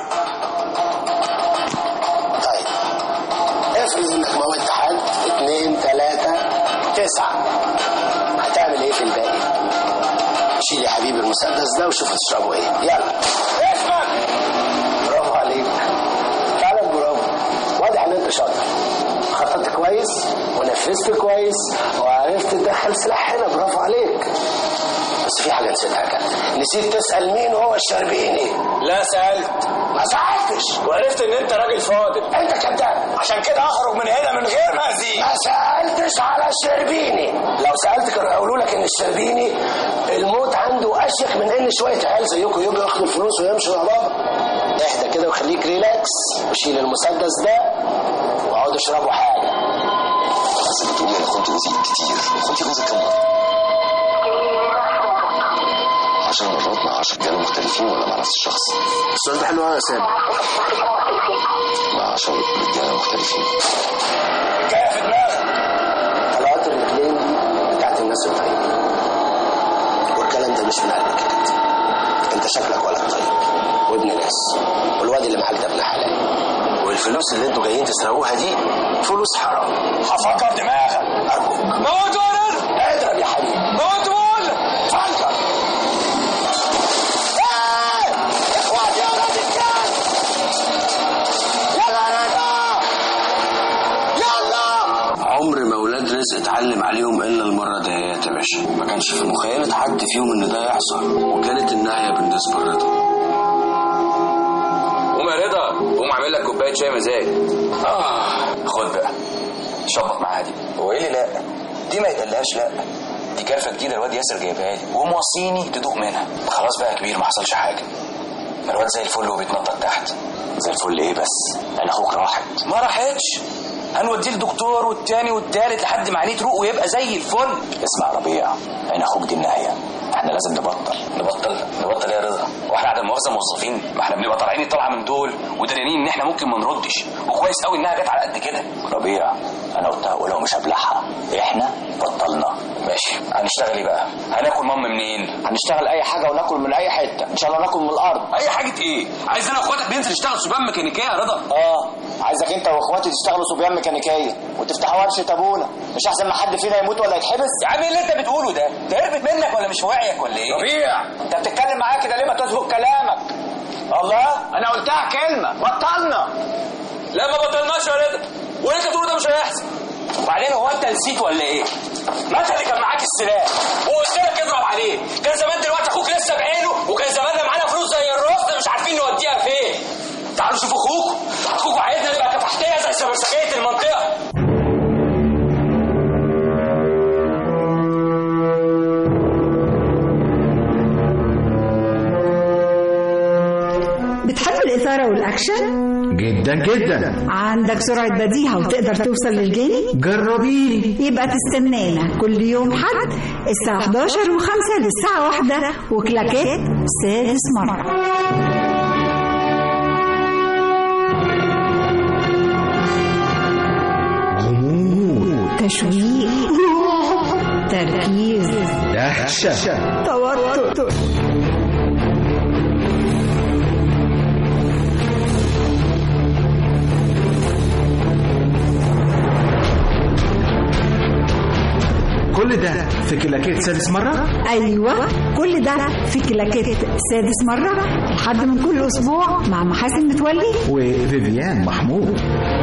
طيب افرض انك موتت حد اتنين تلاتة تسعة المسدس ده وشوفوا تشربوا ايه يلا اسمك برافو عليك فعلا برافو واضح ان انت شاطر خططت كويس ونفذت كويس وعرفت تدخل سلاح هنا برافو عليك بس في حاجه نسيتها كده نسيت تسال مين هو الشربيني لا سألت ما سالتش وعرفت ان انت راجل فاضل انت كذاب عشان كده اخرج من هنا من غير ما اذيك ما سالتش على الشربيني لو سالت كانوا هيقولوا لك ان الشربيني الموت عنده اشيك من ان شويه عيال زيكم يجوا ياخدوا الفلوس ويمشوا يا بابا اهدى كده وخليك ريلاكس وشيل المسدس ده واقعدوا اشربوا حاجه بس بتقولي انا كنت جوزي كتير كنت جوزي كم مره؟ عشر مرات مع عشر رجاله مختلفين ولا مع نفس الشخص؟ السؤال ده حلو قوي يا سامي مع عشر رجاله مختلفين كده في دماغك طلعات الرجلين دي بتاعت الناس الطيبين والكلام ده مش من قلبك يا كابتن انت شكلك ولد طيب وابن ناس والواد اللي معاك ده ابن حلال والفلوس اللي انتوا جايين تسرقوها دي فلوس حرام هفكر دماغك ارجوك موت ولد اضرب يا حبيبي موت بقول فكر واحد يا راجل كان يلا يا رضا يلا عمر ما ولاد رزق اتعلم عليهم الا المره دهيت يا باشا ما كانش في مخيله حد فيهم ان ده يحصل وكانت النهايه بالنسبه لرضا قوم يا رضا قوم اعمل لك كوبايه شاي مزاج اه خد بقى شبط معاها دي هو ايه اللي لا دي ما يتقلهاش لا دي كرفه جديده الواد ياسر جايبها لي وموصيني تدوق منها خلاص بقى يا كبير ما حصلش حاجه ما الواد زي الفل وبيتنطط تحت زي الفل ايه بس انا اخوك راحت ما راحتش هنوديه لدكتور والتاني والتالت لحد ما عينيه تروق ويبقى زي الفل اسمع يا ربيع عين اخوك دي النهايه احنا لازم نبطل نبطل نبطل إيه يا رضا واحنا عدم مؤاخذه موظفين ما احنا بنبقى طالعين الطلعه من دول وداريين ان احنا ممكن ما نردش وكويس قوي انها جت على قد كده ربيع انا قلت هقولها ومش هبلعها احنا بطلنا ماشي هنشتغل ايه بقى هناكل مام منين هنشتغل اي حاجه وناكل من اي حته ان شاء الله ناكل من الارض اي حاجه ايه عايز انا واخواتك ننزل نشتغل صبيان ميكانيكيه يا رضا اه عايزك انت واخواتي تشتغلوا صبيان ميكانيكيه وتفتحوا ورشه ابونا مش احسن ما حد فينا يموت ولا يتحبس يا عم ايه اللي انت بتقوله ده ده هربت منك ولا مش في وعيك ولا ايه ربيع انت بتتكلم معايا كده ليه ما تسبق كلامك الله انا قلتها كلمه بطلنا لا ما بطلناش يا رضا واللي انت بتقوله ده مش هيحصل وبعدين هو انت نسيت ولا ايه ما انت اللي كان معاك السلاح وقلت لك اضرب عليه كان زمان دلوقتي اخوك لسه بعينه وكان زماننا معانا فلوس زي الرصد مش عارفين نوديها فين تعالوا شوفوا اخوك اخوك عايزنا نبقى كفحتيه زي سبرسكيه المنطقه بتحب الإثارة والأكشن؟ جدا جدا عندك سرعة بديهة وتقدر توصل للجاني؟ جربيني يبقى تستنانا كل يوم حد الساعة 11 و5 للساعة 1 وكلاكات سادس مرة غموض تشويق تركيز دهشة توتر كل ده في كلاكيت سادس مرة أيوة كل ده في كلاكيت سادس مرة لحد من كل أسبوع مع محاسن متولي وفيفيان محمود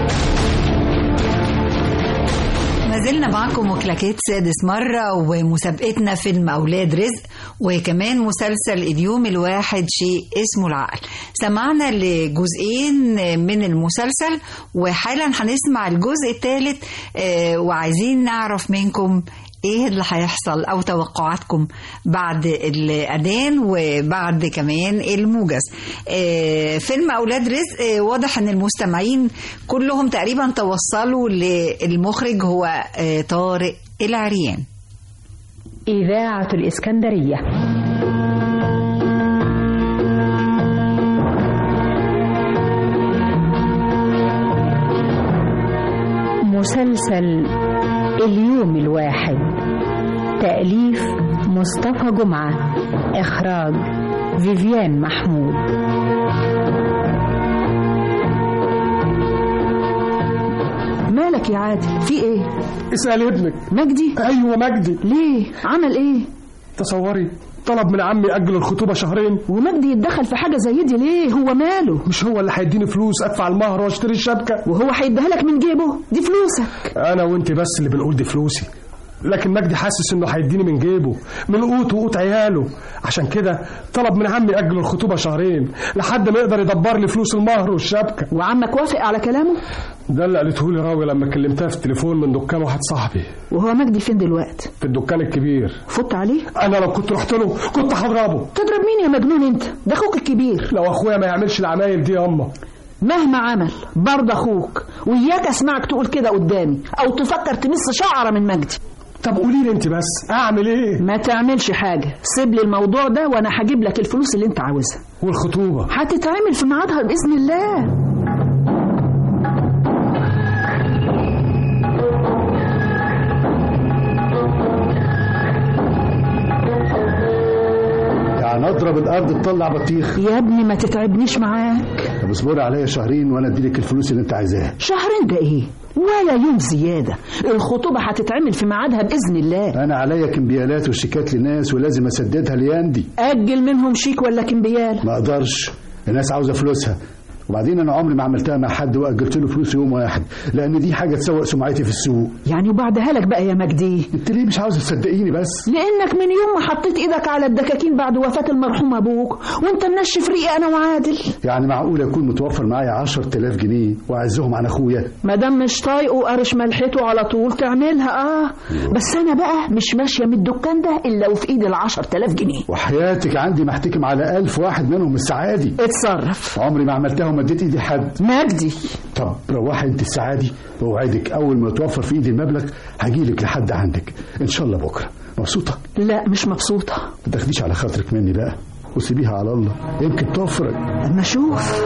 ما زلنا معكم وكلاكيت سادس مرة ومسابقتنا فيلم أولاد رزق وكمان مسلسل اليوم الواحد شيء اسمه العقل سمعنا لجزئين من المسلسل وحالا هنسمع الجزء الثالث وعايزين نعرف منكم ايه اللي هيحصل او توقعاتكم بعد الاذان وبعد كمان الموجز آه فيلم اولاد رزق آه واضح ان المستمعين كلهم تقريبا توصلوا للمخرج هو آه طارق العريان إذاعة الإسكندرية مسلسل اليوم الواحد تأليف مصطفى جمعة إخراج فيفيان محمود مالك يا عادل في ايه اسأل ابنك مجدي ايوه مجدي ليه عمل ايه تصوري طلب من عمي يأجل الخطوبة شهرين ومجدي يتدخل في حاجة زي دي ليه هو ماله مش هو اللي هيديني فلوس ادفع المهر واشتري الشبكة وهو هيديها لك من جيبه دي فلوسك انا وانت بس اللي بنقول دي فلوسي لكن مجدي حاسس انه هيديني من جيبه من قوت وقوت عياله عشان كده طلب من عمي يأجل الخطوبة شهرين لحد ما يقدر يدبر لي فلوس المهر والشبكة وعمك وافق على كلامه ده اللي قالته لي راوي لما كلمتها في التليفون من دكان واحد صاحبي وهو مجدي فين دلوقتي في الدكان الكبير فت عليه انا لو كنت رحت له كنت هضربه تضرب مين يا مجنون انت ده اخوك الكبير لو اخويا ما يعملش العمايل دي يا اما مهما عمل برضه اخوك وياك اسمعك تقول كده قدامي او تفكر تمس شعره من مجدي طب قولي لي انت بس اعمل ايه ما تعملش حاجه سيب لي الموضوع ده وانا هجيب لك الفلوس اللي انت عاوزها والخطوبه هتتعمل في ميعادها باذن الله يعني اضرب الارض تطلع بطيخ يا ابني ما تتعبنيش معاك طب اصبري عليا شهرين وانا اديلك الفلوس اللي انت عايزاها شهرين ده ايه ولا يوم زياده الخطوبه هتتعمل في ميعادها باذن الله انا عليا كمبيالات وشيكات لناس ولازم اسددها لياندي اجل منهم شيك ولا كمبيال ما اقدرش الناس عاوزه فلوسها وبعدين انا عمري ما عملتها مع حد واجلت له فلوس يوم واحد لان دي حاجه تسوق سمعتي في السوق يعني وبعدها لك بقى يا مجدي انت ليه مش عاوزه تصدقيني بس لانك من يوم ما حطيت ايدك على الدكاكين بعد وفاه المرحوم ابوك وانت منشف ريقي انا وعادل يعني معقول يكون متوفر معايا 10000 جنيه واعزهم عن اخويا ما دام مش طايقه وقرش ملحته على طول تعملها اه بس انا بقى مش ماشيه من الدكان ده الا وفي ايدي ال 10000 جنيه وحياتك عندي محتكم على ألف واحد منهم السعادي اتصرف عمري ما عملتها وما اديت ايدي لحد مجدي طب روحي انت السعادي واوعدك اول ما يتوفر في ايدي المبلغ هجيلك لحد عندك ان شاء الله بكره مبسوطه لا مش مبسوطه ما تاخديش على خاطرك مني بقى وسيبيها على الله يمكن توفرك اما اشوف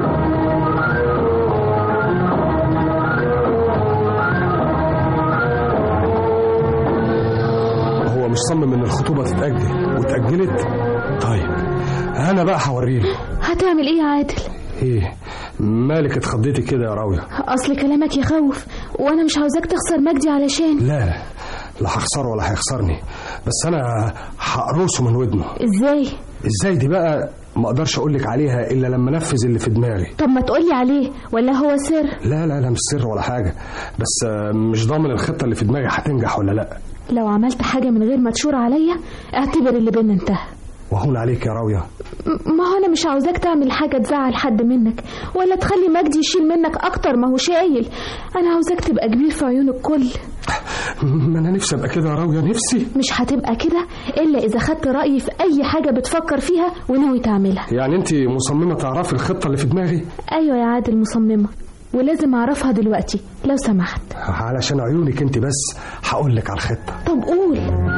هو مش صمم ان الخطوبه تتاجل واتاجلت طيب انا بقى هوريله هتعمل ايه يا عادل ايه مالك اتخضيتي كده يا راويه اصل كلامك يخوف وانا مش عاوزاك تخسر مجدي علشان لا لا هخسره ولا هيخسرني بس انا هقرصه من ودنه ازاي ازاي دي بقى ما اقدرش اقول لك عليها الا لما انفذ اللي في دماغي طب ما تقولي عليه ولا هو سر لا لا لا مش سر ولا حاجه بس آه، مش ضامن الخطه اللي في دماغي هتنجح ولا لا لو عملت حاجة من غير ما تشور عليا اعتبر اللي بينا انتهى وهون عليك يا راويه م- ما هو انا مش عاوزاك تعمل حاجة تزعل حد منك ولا تخلي مجدي يشيل منك اكتر ما هو شايل انا عاوزاك تبقى كبير في عيون الكل ما انا نفسي ابقى كده يا راويه نفسي مش هتبقى كده الا اذا خدت رأيي في اي حاجة بتفكر فيها وناوي تعملها يعني انت مصممه تعرفي الخطه اللي في دماغي ايوه يا عادل مصممة ولازم اعرفها دلوقتي لو سمحت علشان عيونك انت بس هقول لك على الخطه طب قول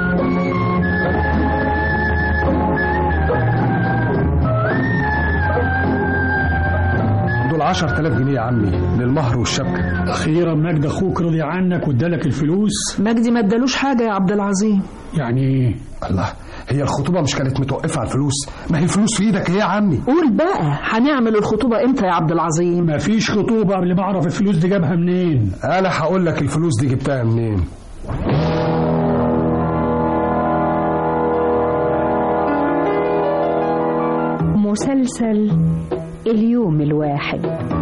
دول 10000 جنيه يا عمي للمهر والشبكه اخيرا مجد اخوك رضي عنك وادالك الفلوس مجدي ما ادالوش حاجه يا عبد العظيم يعني ايه الله هي الخطوبه مش كانت متوقفه على الفلوس ما هي الفلوس في ايدك ايه يا عمي قول بقى هنعمل الخطوبه امتى يا عبد العظيم مفيش خطوبه قبل ما اعرف الفلوس دي جابها منين انا هقول لك الفلوس دي جبتها منين مسلسل اليوم الواحد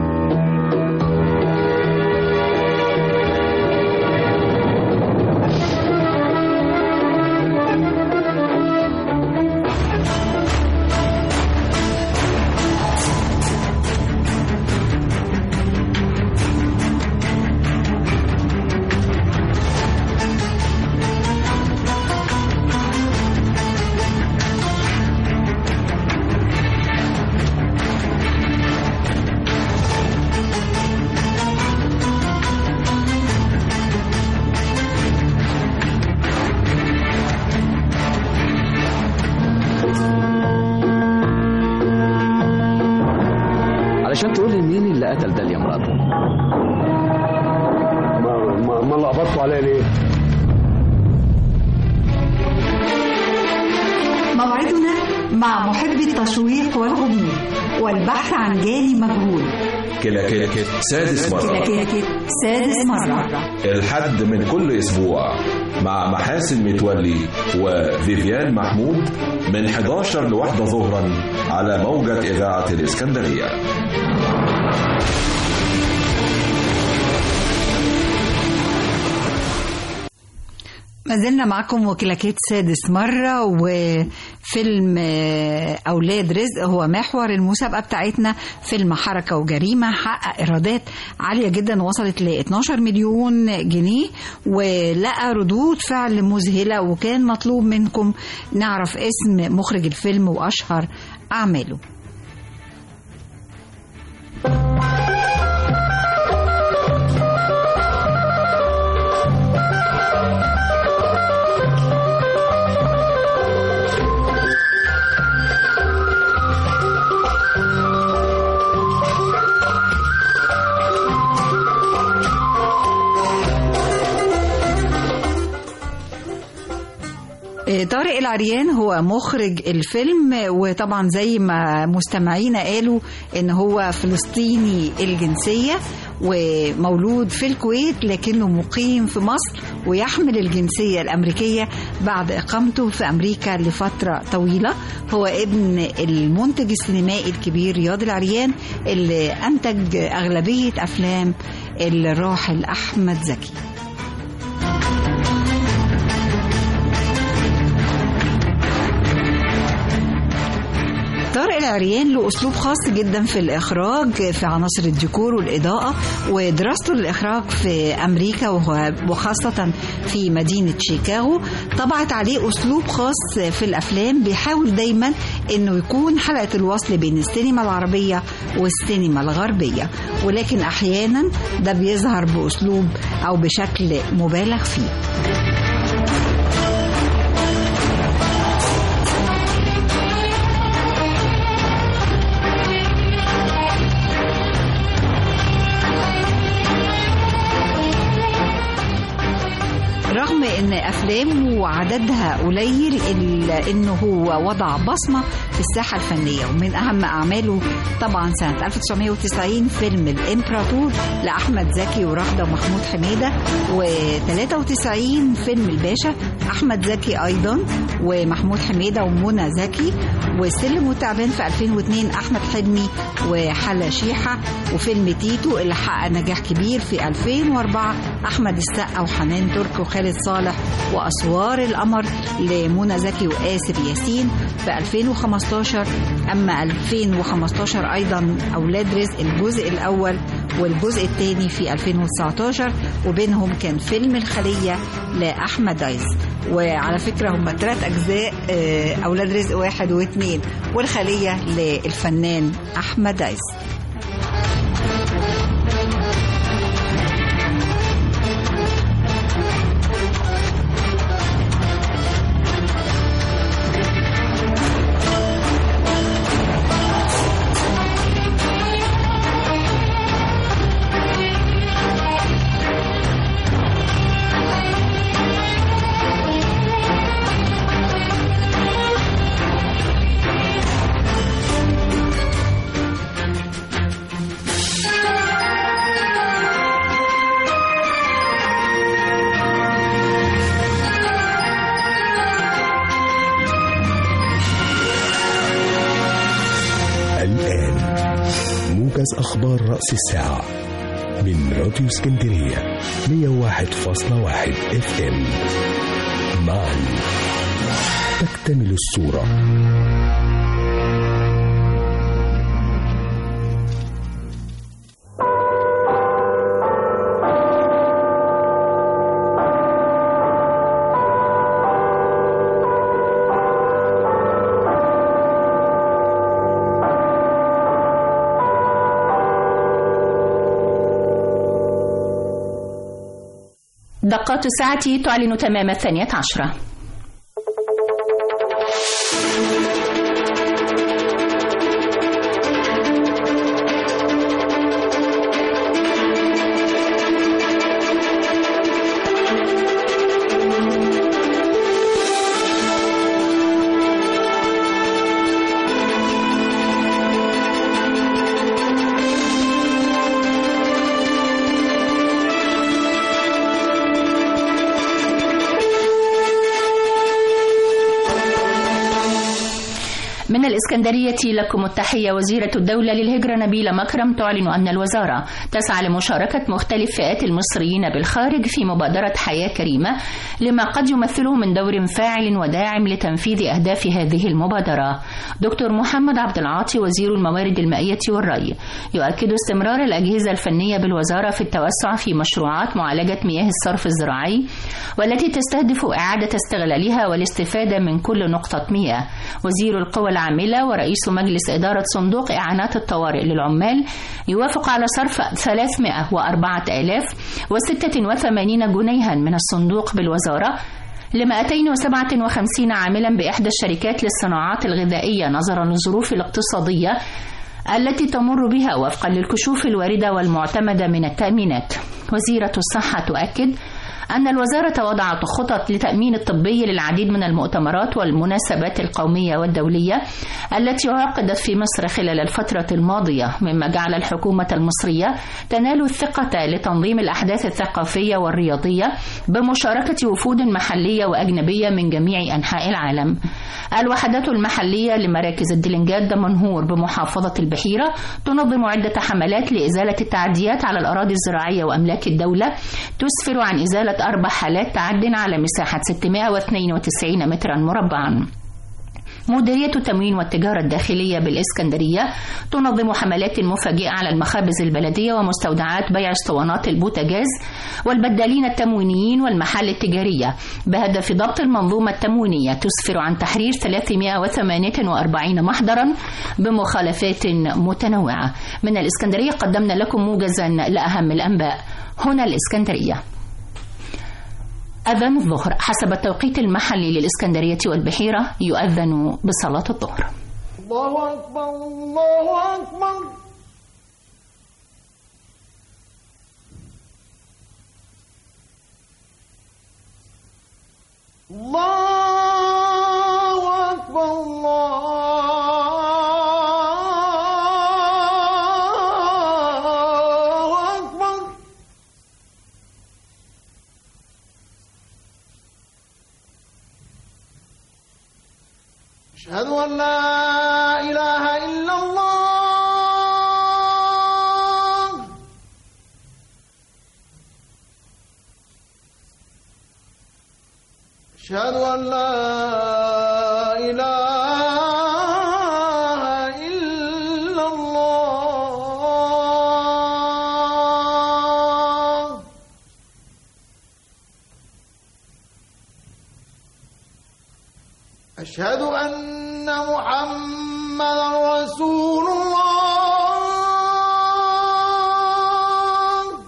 علشان تقول لي مين اللي قتل داليا مراته ما ما, ما لخبطتوا عليا ليه؟ موعدنا مع محبي التشويق والغموض والبحث عن جاني مجهول كلاكيت سادس مرة كلاكيت سادس مرة الحد من كل أسبوع مع محاسن متولي وفيفيان محمود من 11 لواحدة ظهرا على موجة إذاعة الإسكندرية ما زلنا معكم وكلاكيت سادس مرة وفيلم آه، أولاد رزق هو محور المسابقة بتاعتنا فيلم حركة وجريمة حقق إيرادات عالية جدا وصلت ل 12 مليون جنيه ولقى ردود فعل مذهلة وكان مطلوب منكم نعرف اسم مخرج الفيلم وأشهر أعماله آه، طارق العريان هو مخرج الفيلم وطبعا زي ما مستمعينا قالوا ان هو فلسطيني الجنسية ومولود في الكويت لكنه مقيم في مصر ويحمل الجنسية الأمريكية بعد إقامته في أمريكا لفترة طويلة هو ابن المنتج السينمائي الكبير رياض العريان اللي أنتج أغلبية أفلام الراحل أحمد زكي طارق العريان له اسلوب خاص جدا في الاخراج في عناصر الديكور والاضاءه ودراسته للاخراج في امريكا وهو وخاصه في مدينه شيكاغو طبعت عليه اسلوب خاص في الافلام بيحاول دايما انه يكون حلقه الوصل بين السينما العربيه والسينما الغربيه ولكن احيانا ده بيظهر باسلوب او بشكل مبالغ فيه رغم ان افلامه عددها قليل الا انه هو وضع بصمه في الساحه الفنيه ومن اهم اعماله طبعا سنه 1990 فيلم الامبراطور لاحمد زكي ورغده ومحمود حميده و93 فيلم الباشا احمد زكي ايضا ومحمود حميده ومنى زكي وسلم وتعبان في 2002 احمد حلمي وحلا شيحه وفيلم تيتو اللي حقق نجاح كبير في 2004 احمد السقا وحنان ترك وخالد صالح واسوار القمر لمنى زكي واسر ياسين في 2015 اما 2015 ايضا اولاد رزق الجزء الاول والجزء الثاني في 2019 وبينهم كان فيلم الخليه لاحمد عز وعلى فكره هم ثلاث اجزاء آه، اولاد رزق واحد واثنين والخليه للفنان احمد عز الآن موجز أخبار رأس الساعة من راديو اسكندرية 101.1 اف ام معا تكتمل الصورة دقات الساعة تعلن تمام الثانية عشرة من الإسكندرية لكم التحية وزيرة الدولة للهجرة نبيلة مكرم تعلن أن الوزارة تسعى لمشاركة مختلف فئات المصريين بالخارج في مبادرة حياة كريمة لما قد يمثله من دور فاعل وداعم لتنفيذ أهداف هذه المبادرة دكتور محمد عبد العاطي وزير الموارد المائية والري يؤكد استمرار الأجهزة الفنية بالوزارة في التوسع في مشروعات معالجة مياه الصرف الزراعي والتي تستهدف إعادة استغلالها والاستفادة من كل نقطة مياه وزير القوى العاملة ورئيس مجلس إدارة صندوق إعانات الطوارئ للعمال يوافق على صرف 304,086 جنيها من الصندوق بالوزارة ل 257 عاملا بإحدى الشركات للصناعات الغذائية نظرا للظروف الاقتصادية التي تمر بها وفقا للكشوف الواردة والمعتمدة من التأمينات وزيرة الصحة تؤكد أن الوزارة وضعت خطط لتأمين الطبي للعديد من المؤتمرات والمناسبات القومية والدولية التي عقدت في مصر خلال الفترة الماضية مما جعل الحكومة المصرية تنال الثقة لتنظيم الأحداث الثقافية والرياضية بمشاركة وفود محلية وأجنبية من جميع أنحاء العالم الوحدات المحلية لمراكز الدلنجات دمنهور بمحافظة البحيرة تنظم عدة حملات لإزالة التعديات على الأراضي الزراعية وأملاك الدولة تسفر عن إزالة أربع حالات تعد على مساحة 692 مترا مربعا مديرية التموين والتجارة الداخلية بالإسكندرية تنظم حملات مفاجئة على المخابز البلدية ومستودعات بيع اسطوانات البوتاجاز والبدالين التموينيين والمحال التجارية بهدف ضبط المنظومة التموينية تسفر عن تحرير 348 محضرا بمخالفات متنوعة من الإسكندرية قدمنا لكم موجزا لأهم الأنباء هنا الإسكندرية أذان الظهر حسب التوقيت المحلي للإسكندرية والبحيرة يؤذن بصلاة الظهر الله أكبر الله أكبر الله أكبر الله أكبر أشهد أن لا إله إلا الله أشهد أن لا إله إلا الله أشهد أن محمدا رسول الله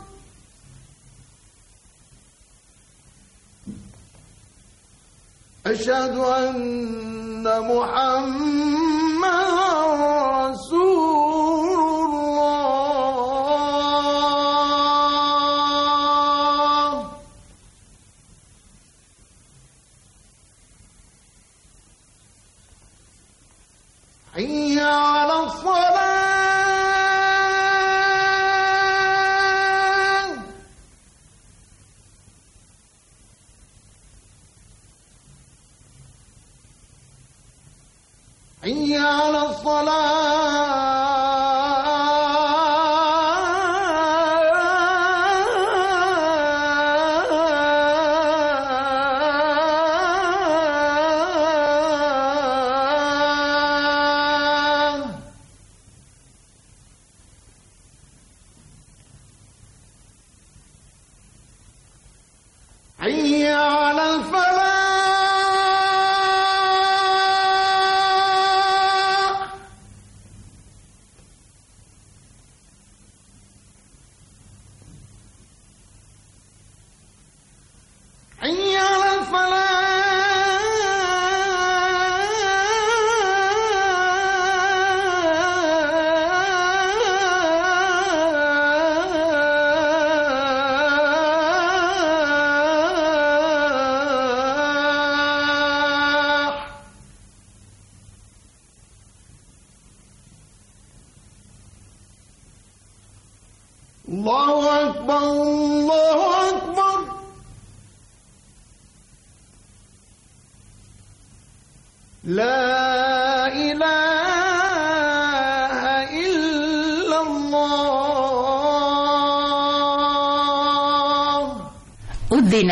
أشهد أن محمدا رسول الله حي على الصلاة حي على الصلاة حي على الفلاح حي على الفلاح الله أكبر الله أكبر لا إله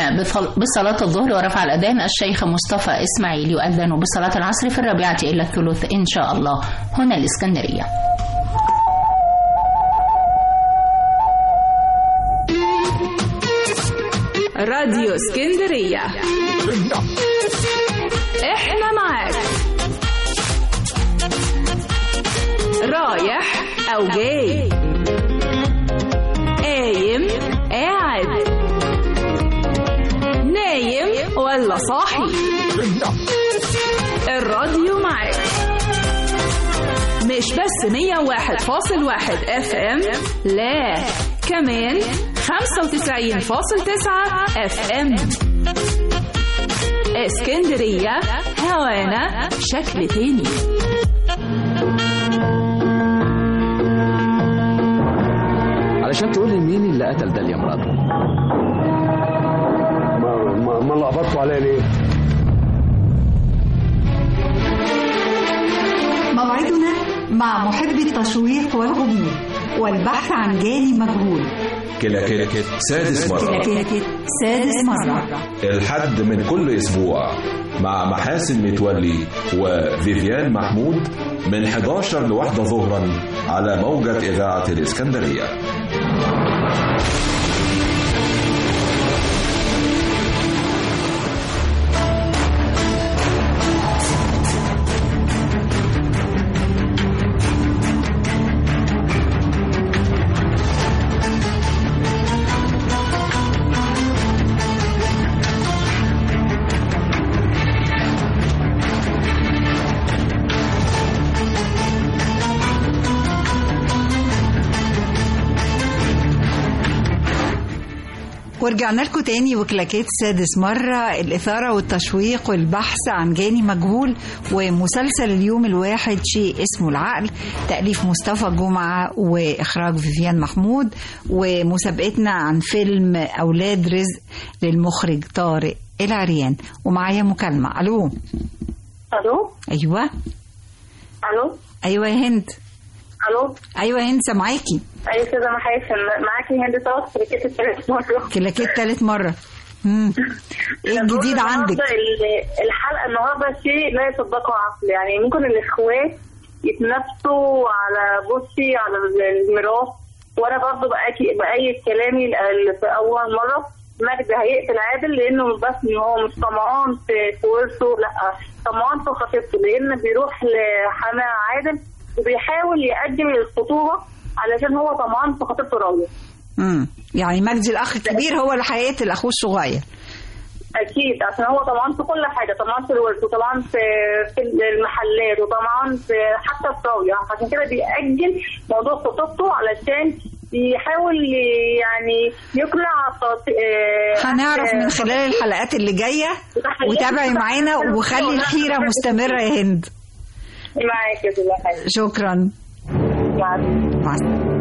بصل- بصلاة الظهر ورفع الأذان الشيخ مصطفى إسماعيل يؤذن بصلاة العصر في الرابعة إلى الثلث إن شاء الله هنا الإسكندرية راديو اسكندرية احنا معاك رايح او جاي قايم قاعد نايم ولا صاحي الراديو معاك مش بس 101.1 اف ام لا كمان 95.9 اف ام اسكندرية هوانا شكل تاني علشان تقول لي مين اللي قتل ده يا مراد ما ما, ما لخبطتوا عليا ليه؟ موعدنا مع محب التشويق والغموض والبحث عن جاني مجهول كلاكيت سادس مرة كلاكيت سادس مرة الحد من كل أسبوع مع محاسن متولي وفيفيان محمود من 11 لواحدة ظهرا على موجة إذاعة الإسكندرية ورجعنا لكم تاني وكلاكيت سادس مرة الإثارة والتشويق والبحث عن جاني مجهول ومسلسل اليوم الواحد شيء اسمه العقل تأليف مصطفى جمعة وإخراج فيفيان محمود ومسابقتنا عن فيلم أولاد رزق للمخرج طارق العريان ومعايا مكالمة ألو الو أيوة الو أيوة يا هند الو أيوة يا هند سامعاكي ايوه كده محاسن معاكي هند صوت في كده الثالث مره كلاكيت تالت مرة مم. ايه الجديد عندك النهاردة ال- الحلقه النهارده شيء لا يصدقه عقل يعني ممكن الاخوات يتنافسوا على بصي على الميراث وانا برضه بأكي بأيد كلامي ال- في اول مره مجدي هيقتل عادل لانه بس ان هو مش طمعان في في ورثه لا طمعان في خطيبته لان بيروح لحماه عادل وبيحاول يأجل الخطوبه علشان هو طمعان في خطيبته راويه امم يعني مجدي الأخ الكبير هو اللي هيقتل أخوه الصغير اكيد عشان هو طبعا في كل حاجه طبعا في الورد وطبعا في في المحلات وطبعا في حتى في راويه عشان كده بيأجل موضوع خطوبته علشان يحاول يعني يقنع خط- آه، هنعرف من آه، خلال الحلقات اللي جاية وتابعي معانا وخلي الحيرة مستمرة يا هند معاك يا زلمه حاجه شكرا مع السلامة.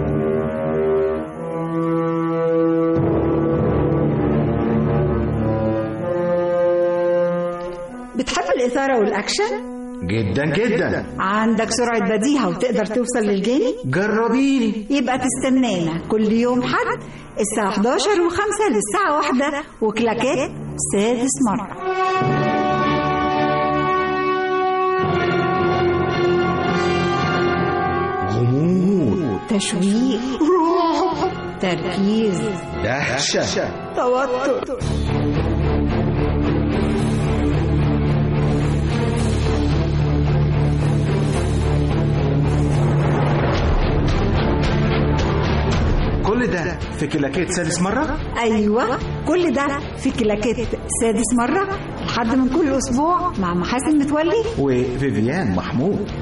بتحب الإثارة والأكشن؟ جدا جدا عندك سرعة بديهة وتقدر توصل للجاني؟ جربيني يبقى تستنانا كل يوم حد الساعة 11 و5 للساعة واحدة وكلاكات سادس مرة غموض تشويق تركيز دهشة توتر كل ده في كلاكيت سادس مرة أيوة كل ده في كلاكات سادس مرة لحد من كل أسبوع مع محاسن متولي وفيفيان محمود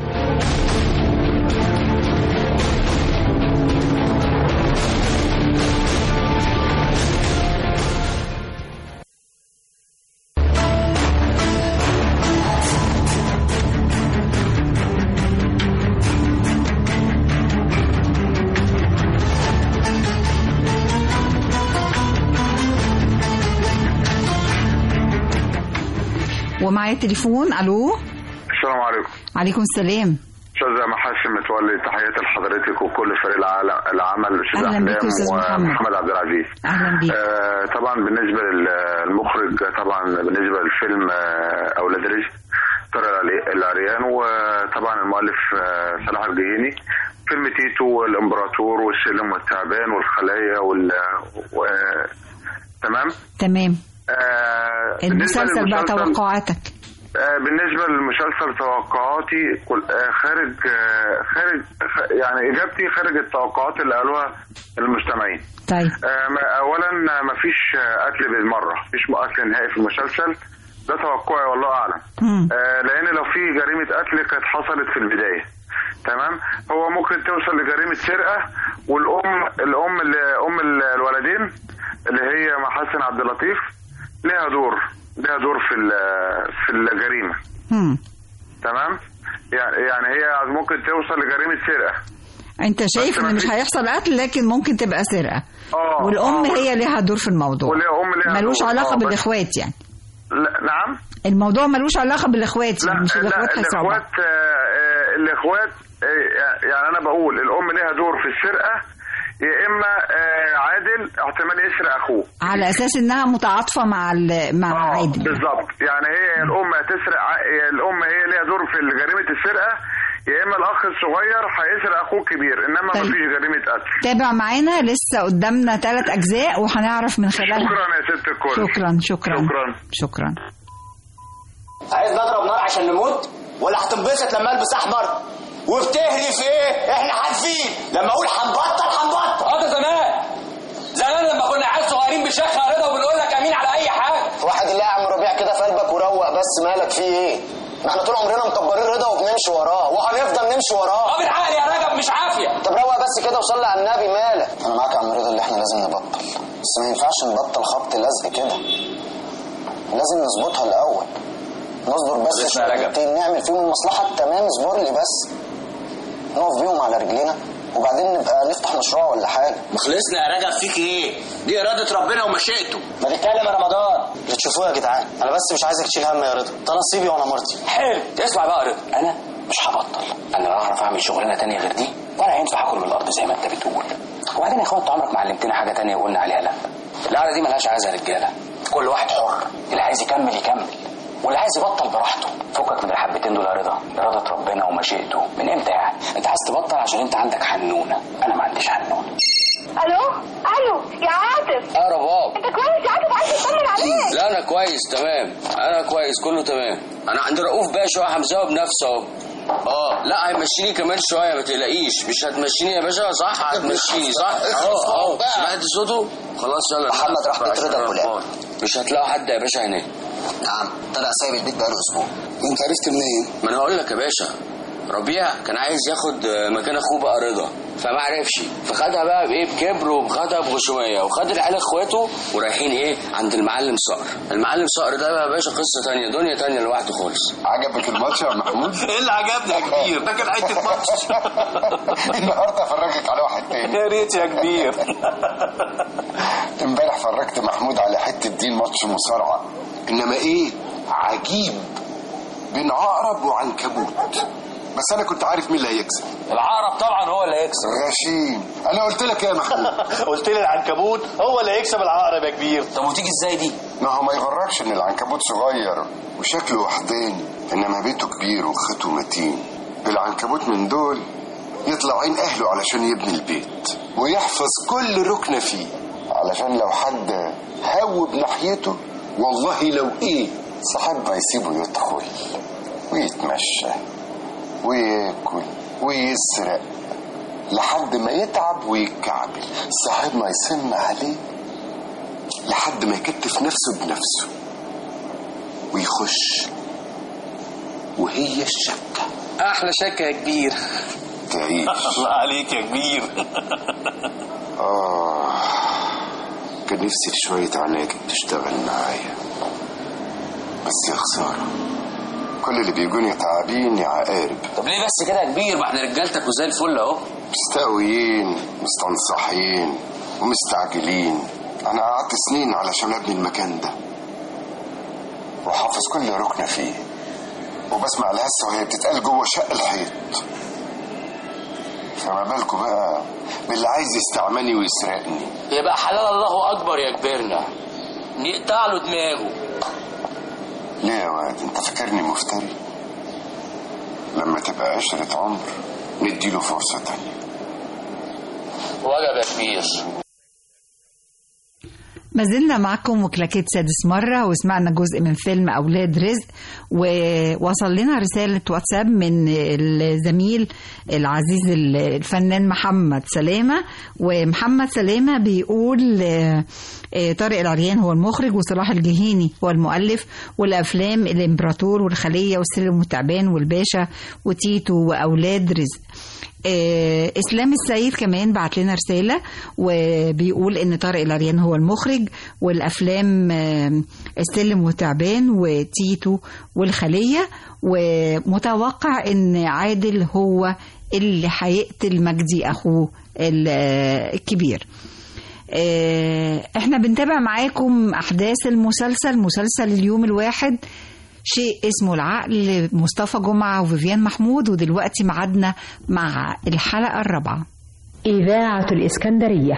ومعايا تليفون ألو السلام عليكم عليكم السلام استاذه محاسن متولي تحياتي لحضرتك وكل فريق العل- العمل الاستاذ أهلاً بك احلام يا أستاذ محمد. ومحمد عبد العزيز اهلا بيك آه، طبعا بالنسبه للمخرج طبعا بالنسبه للفيلم آه، اولاد رزق طارق العلي- العريان وطبعا المؤلف آه، صلاح الجهيني فيلم تيتو والامبراطور والسلم والتعبان والخلايا وال و... تمام تمام آه، بالنسبة المسلسل بقى للمسلسل- توقعاتك آه، بالنسبة للمسلسل توقعاتي كل- آه، خارج آه، خارج خ- يعني إجابتي خارج التوقعات اللي قالوها المستمعين طيب آه، ما- أولا آه، مفيش آه، قتل بالمرة مفيش قتل نهائي في المسلسل ده توقعي والله أعلم مم. آه، لأن لو في جريمة قتل كانت حصلت في البداية تمام هو ممكن توصل لجريمة سرقة والأم الأم اللي أم ال- الولدين اللي هي محسن عبد اللطيف لها دور لها دور في ال- في الجريمة مم. تمام يعني يعني هي ممكن توصل لجريمة سرقة انت شايف ان مش هيحصل قتل لكن ممكن تبقى سرقه اه والام آه، هي ليها دور في الموضوع وليها أم ليها ملوش دور. علاقه آه، بس- بالاخوات يعني لا نعم الموضوع ملوش علاقه بالاخوات يعني مش لا الاخوات هيصعبوا الاخوات آه، آه، الاخوات آه، يعني انا بقول الام ليها دور في السرقه يا اما آه، عادل احتمال يسرق اخوه على اساس انها متعاطفه مع ال- مع عادل بالظبط يعني هي الام هتسرق ع- الام هي ليها دور في جريمه السرقه يا اما الاخ الصغير هيسرق اخوه الكبير انما طيب. مفيش جريمه قتل تابع معانا لسه قدامنا ثلاث اجزاء وهنعرف من خلالها شكرا يا ست الكل شكرا شكرا شكرا شكرا عايز نضرب نار عشان نموت ولا هتنبسط لما البس احمر وبتهري في ايه احنا حالفين لما اقول هنبطل هنبطل اه ده زمان زمان لما كنا عيال صغيرين بشيخنا رضا وبنقول لك امين على اي حاجه واحد الله يا عم ربيع كده في قلبك وروق بس مالك فيه ايه ما احنا طول عمرنا مكبرين رضا وبنمشي وراه وهنفضل نمشي وراه اه بالعقل يا رجب مش عافيه طب روق بس كده وصلي على النبي مالك انا معاك يا عم رضا اللي احنا لازم نبطل بس ما ينفعش نبطل خبط لزق كده لازم نظبطها الاول نصبر بس لسه يا رجب. شويتين نعمل فيهم المصلحه التمام اصبر لي بس نقف بيهم على رجلينا وبعدين نبقى نفتح مشروع ولا حاجه مخلصنا يا رجب فيك ايه دي اراده ربنا ومشيئته ما تتكلم يا رمضان اللي تشوفوه يا جدعان انا بس مش عايزك تشيل هم يا رضا ده نصيبي وانا مرضي حلو اسمع بقى يا رضا انا مش هبطل انا لا اعرف اعمل شغلانه تانية غير دي ولا هينفع اكل من الارض زي ما انت بتقول وبعدين يا اخوان انت عمرك ما علمتنا حاجه تانية وقلنا عليها لا القعده دي ملهاش عايزه رجاله كل واحد حر اللي عايز يكمل يكمل واللي عايز يبطل براحته فكك من الحبتين دول يا رضا اراده ربنا ومشيئته من امتى يعني انت عايز تبطل عشان انت عندك حنونه انا ما عنديش حنونه الو الو يا عاطف اه رباب انت كويس يا عاطف عايز اطمن عليك لا انا كويس تمام انا كويس كله تمام انا عند رؤوف باشا وحمزه بنفسه اهو اه لا هيمشيني كمان شويه ما تقلقيش مش هتمشيني يا باشا صح هتمشيني صح اه اه سمعت صوته خلاص يلا محمد راح بيت رضا الغلام. مش هتلاقوا حد يا باشا هناك نعم طلع سايب البيت بقاله اسبوع انت عرفت منين ما انا هقول لك يا باشا ربيع كان عايز ياخد آه، مكان اخوه بقى رضا فما عرفش فخدها بقى بايه بكبر وخدها بغشوميه وخد العيال اخواته ورايحين ايه عند المعلم صقر المعلم صقر ده بقى يا باشا قصه تانية دنيا تانية لوحده خالص عجبك الماتش يا محمود ايه اللي عجبني يا كبير ده كان حته ماتش النهارده افرجك على واحد تاني يا ريت يا كبير امبارح فرجت محمود على حته دين ماتش مصارعه انما ايه عجيب بين عقرب وعنكبوت بس انا كنت عارف مين اللي هيكسب العقرب طبعا هو اللي هيكسب غشيم انا قلت لك ايه يا محمود قلت لي العنكبوت هو اللي هيكسب العقرب يا كبير طب وتيجي ازاي دي ما هو ما يغركش ان العنكبوت صغير وشكله وحداني انما بيته كبير وخيطه متين العنكبوت من دول يطلع عين اهله علشان يبني البيت ويحفظ كل ركن فيه علشان لو حد هوب ناحيته والله لو ايه صاحب ما يسيبه يدخل ويتمشى وياكل ويسرق لحد ما يتعب ويتكعبل صاحب ما يسمى عليه لحد ما يكتف نفسه بنفسه ويخش وهي الشكة احلى شكه يا كبير تعيش الله عليك يا كبير آه كان نفسي في شوية عناكب تشتغل معايا بس يا خسارة كل اللي بيجوني تعابين يا عقارب طب ليه بس كده يا كبير ما احنا رجالتك وزي الفل اهو مستقويين مستنصحين ومستعجلين أنا قعدت سنين علشان أبني المكان ده وحافظ كل ركنة فيه وبسمع الهسة وهي بتتقال جوه شق الحيط فما بالكم بقى باللي عايز يستعملني ويسرقني يبقى حلال الله اكبر يا كبرنا نقطع له دماغه ليه يا واد انت فاكرني مفتري لما تبقى عشرة عمر نديله فرصة تانية وجب يا كبير ما زلنا معكم وكلاكيت سادس مرة وسمعنا جزء من فيلم أولاد رزق ووصل لنا رسالة واتساب من الزميل العزيز الفنان محمد سلامة ومحمد سلامة بيقول آه، آه، طارق العريان هو المخرج وصلاح الجهيني هو المؤلف والأفلام الإمبراطور والخلية والسلم والتعبان والباشا وتيتو وأولاد رزق آه، اسلام السيد كمان بعت لنا رساله وبيقول ان طارق العريان هو المخرج والافلام آه، السلم وتعبان وتيتو والخليه ومتوقع ان عادل هو اللي هيقتل مجدي اخوه ال- آه، الكبير آه، احنا بنتابع معاكم احداث المسلسل مسلسل اليوم الواحد شيء اسمه العقل مصطفى جمعة وفيفيان محمود ودلوقتي معادنا مع الحلقة الرابعة إذاعة الإسكندرية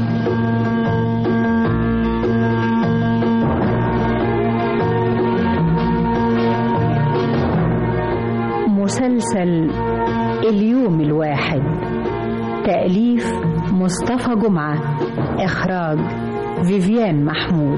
مسلسل اليوم الواحد تأليف مصطفى جمعة إخراج فيفيان محمود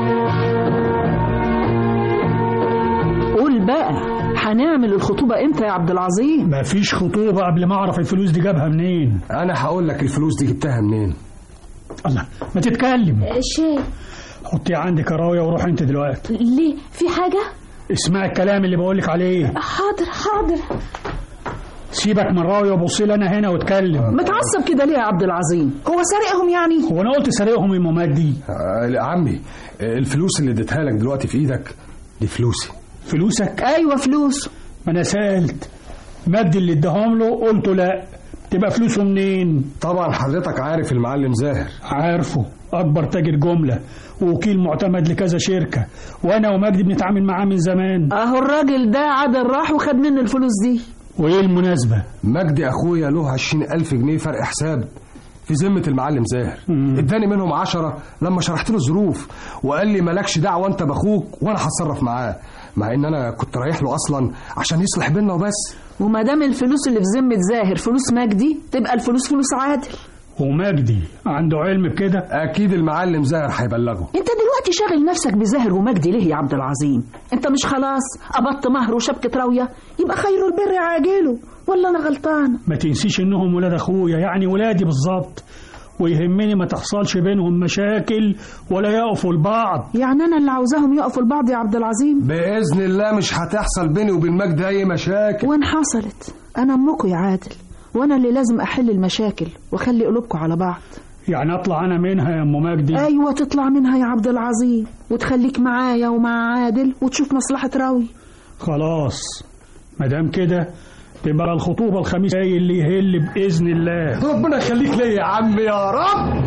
قول بقى هنعمل الخطوبة امتى يا عبد العظيم مفيش خطوبة قبل ما أعرف الفلوس دي جابها منين انا هقول لك الفلوس دي جبتها منين الله ما تتكلم شاي حطيه عندك يا راوية وروح انت دلوقتي ليه في حاجة اسمع الكلام اللي بقولك عليه حاضر حاضر سيبك من راوية وبصي لي انا هنا واتكلم متعصب كده ليه يا عبد العظيم هو سارقهم يعني هو انا قلت سارقهم الممات دي آه لا، عمي آه، الفلوس اللي اديتها لك دلوقتي في ايدك دي فلوسي فلوسك ايوه فلوس ما انا سألت مجدي اللي اداهم له قلت لا تبقى فلوسه منين طبعا حضرتك عارف المعلم زاهر عارفه اكبر تاجر جملة ووكيل معتمد لكذا شركة وانا ومجدي بنتعامل معاه من زمان اهو الراجل ده عدل راح وخد منه الفلوس دي وايه المناسبة مجدي اخويا له عشرين الف جنيه فرق حساب في ذمة المعلم زاهر اداني منهم عشرة لما شرحت له الظروف وقال لي مالكش دعوة انت باخوك وانا هتصرف معاه مع ان انا كنت رايح له اصلا عشان يصلح بينا وبس وما دام الفلوس اللي في ذمة زاهر فلوس مجدي تبقى الفلوس فلوس عادل ومجدي عنده علم بكده اكيد المعلم زاهر هيبلغه انت دلوقتي شاغل نفسك بزاهر ومجدي ليه يا عبد العظيم انت مش خلاص قبضت مهر وشبكة راوية يبقى خير البر عاجله ولا انا غلطان ما تنسيش انهم ولاد اخويا يعني ولادي بالظبط ويهمني ما تحصلش بينهم مشاكل ولا يقفوا لبعض يعني انا اللي عاوزاهم يقفوا لبعض يا عبد العظيم باذن الله مش هتحصل بيني وبين مجدي اي مشاكل وان حصلت انا امكم يا عادل وانا اللي لازم احل المشاكل واخلي قلوبكم على بعض يعني اطلع انا منها يا ام مجدي ايوه تطلع منها يا عبد العظيم وتخليك معايا ومع عادل وتشوف مصلحة راوي خلاص ما دام كده تبقى الخطوبة الخميس جاي اللي يهل بإذن الله ربنا يخليك ليا يا عم يا رب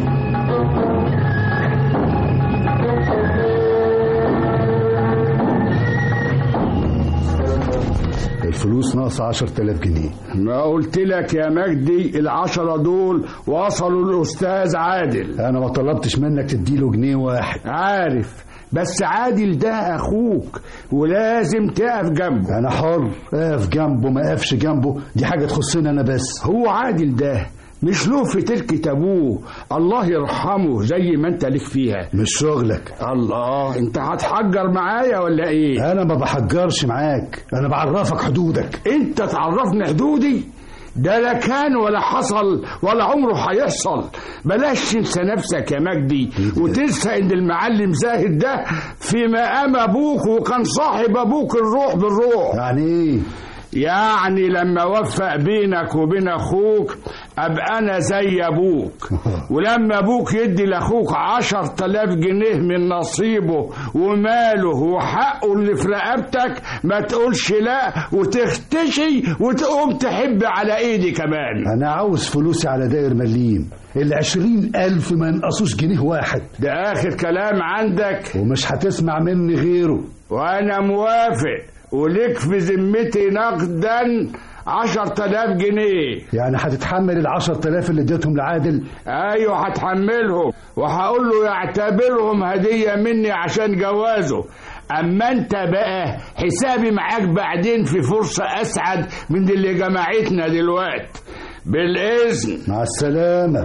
الفلوس ناقصة 10000 جنيه ما قلت لك يا مجدي العشرة دول وصلوا الأستاذ عادل أنا ما طلبتش منك تديله جنيه واحد عارف بس عادل ده أخوك ولازم تقف جنبه أنا حر أقف جنبه ما أقفش جنبه دي حاجة تخصني أنا بس هو عادل ده مش له في تركة أبوه الله يرحمه زي ما أنت لك فيها مش شغلك الله أنت هتحجر معايا ولا إيه أنا ما بحجرش معاك أنا بعرفك حدودك أنت تعرفني حدودي ده لا كان ولا حصل ولا عمره هيحصل بلاش تنسى نفسك يا مجدي وتنسى ان المعلم زاهد ده في مقام ابوك وكان صاحب ابوك الروح بالروح يعني ايه يعني لما وفق بينك وبين اخوك ابقى انا زي ابوك ولما ابوك يدي لاخوك عشر تلاف جنيه من نصيبه وماله وحقه اللي في رقبتك ما تقولش لا وتختشي وتقوم تحب على ايدي كمان أنا عاوز فلوسي على داير مليم العشرين ألف ما ينقصوش جنيه واحد ده آخر كلام عندك ومش هتسمع مني غيره وأنا موافق وليك في ذمتي نقدا عشرة آلاف جنيه يعني هتتحمل ال 10000 اللي اديتهم لعادل ايوه هتحملهم وهقول له يعتبرهم هديه مني عشان جوازه اما انت بقى حسابي معاك بعدين في فرصه اسعد من اللي جمعتنا دلوقتي بالاذن مع السلامه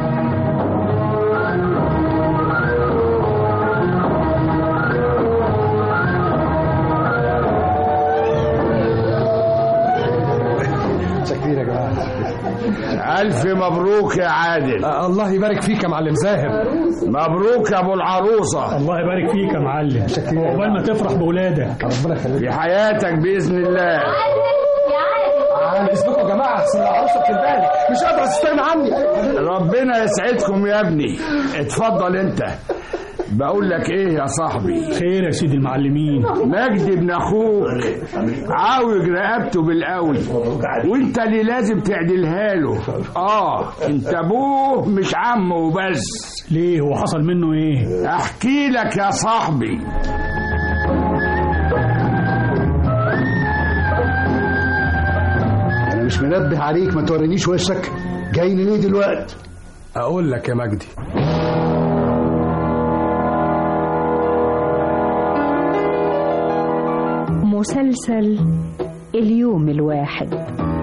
شكرين يا جماعه الف مبروك يا عادل آه، الله يبارك فيك يا معلم زاهر مبروك يا ابو العروسه الله يبارك فيك يا معلم عقبال ما تفرح بولادك ربنا يخليك في حياتك باذن الله على اذنكم يا جماعه احسن العروسه بتنبهني مش قادر استغنى عني ربنا يسعدكم يا ابني اتفضل انت بقول لك ايه يا صاحبي خير يا سيدي المعلمين مجدي ابن اخوك عاوج رقبته بالقوي وانت اللي لازم تعدلها له اه انت ابوه مش عمه وبس ليه هو حصل منه ايه احكي لك يا صاحبي انا مش منبه عليك ما تورينيش وشك جاي ليه دلوقتي اقول لك يا مجدي مسلسل اليوم الواحد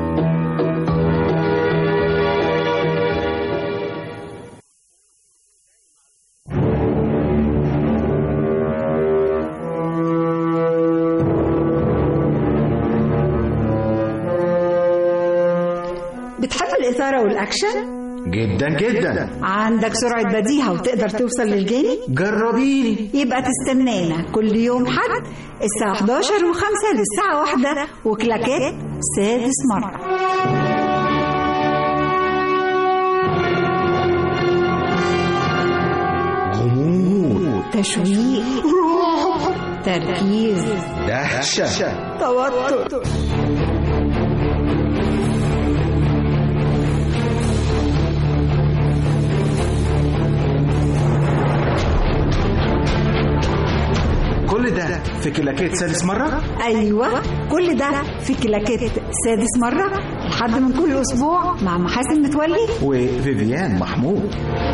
بتحب الإثارة والأكشن؟ جدا جدا عندك سرعة بديهة وتقدر توصل للجاني؟ جربيني يبقى تستنانا كل يوم حد الساعة 11 و5 للساعة 1 وكلاكات سادس مرة غموض تشويق تركيز دهشة توتر كل ده في كلاكيت سادس مرة أيوة كل ده في كلاكات سادس مرة لحد من كل أسبوع مع محاسن متولي وفيفيان محمود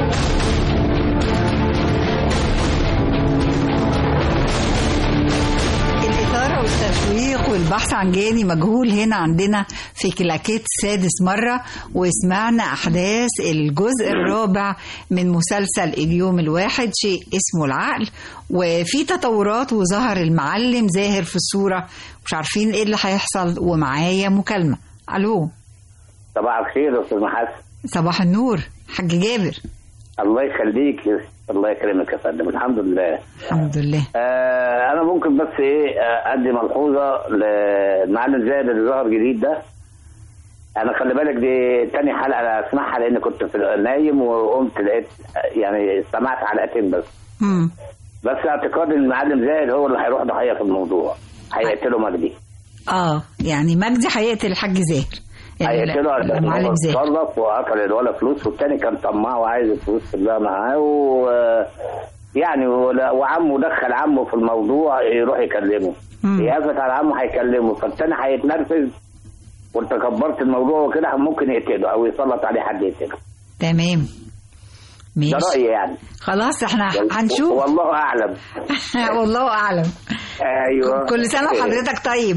الإثارة والتشويق والبحث عن جاني مجهول هنا عندنا في كلاكيت سادس مرة وسمعنا أحداث الجزء الرابع من مسلسل اليوم الواحد شيء اسمه العقل وفي تطورات وظهر المعلم زاهر في الصورة مش عارفين ايه اللي هيحصل ومعايا مكالمة ألو صباح الخير يا استاذ محسن صباح النور حاج جابر الله يخليك الله يكرمك يا فندم الحمد لله الحمد لله آه انا ممكن بس ايه آه، ادي ملحوظه للمعلم زايد اللي ظهر جديد ده انا خلي بالك دي تاني حلقه انا اسمعها لان كنت في نايم وقمت لقيت يعني استمعت حلقتين بس مم. بس اعتقادي ان المعلم زايد هو اللي هيروح ضحيه في الموضوع هيقتله مجدي اه يعني مجدي هيقتل الحاج زاهر هيقتله على اساس إن المعلم هو زاهر اتصرف وقتل الولا فلوس والتاني كان طماع وعايز الفلوس كلها معاه و يعني ولا- وعمه دخل عمه في الموضوع يروح يكلمه يقفت على عمه هيكلمه فالتاني هيتنرفز وانت كبرت الموضوع وكده ممكن يقتله او يسلط عليه حد يقتله تمام ده ماشي رايي يعني خلاص احنا هنشوف والله اعلم والله اعلم ايوه كل سنه وحضرتك طيب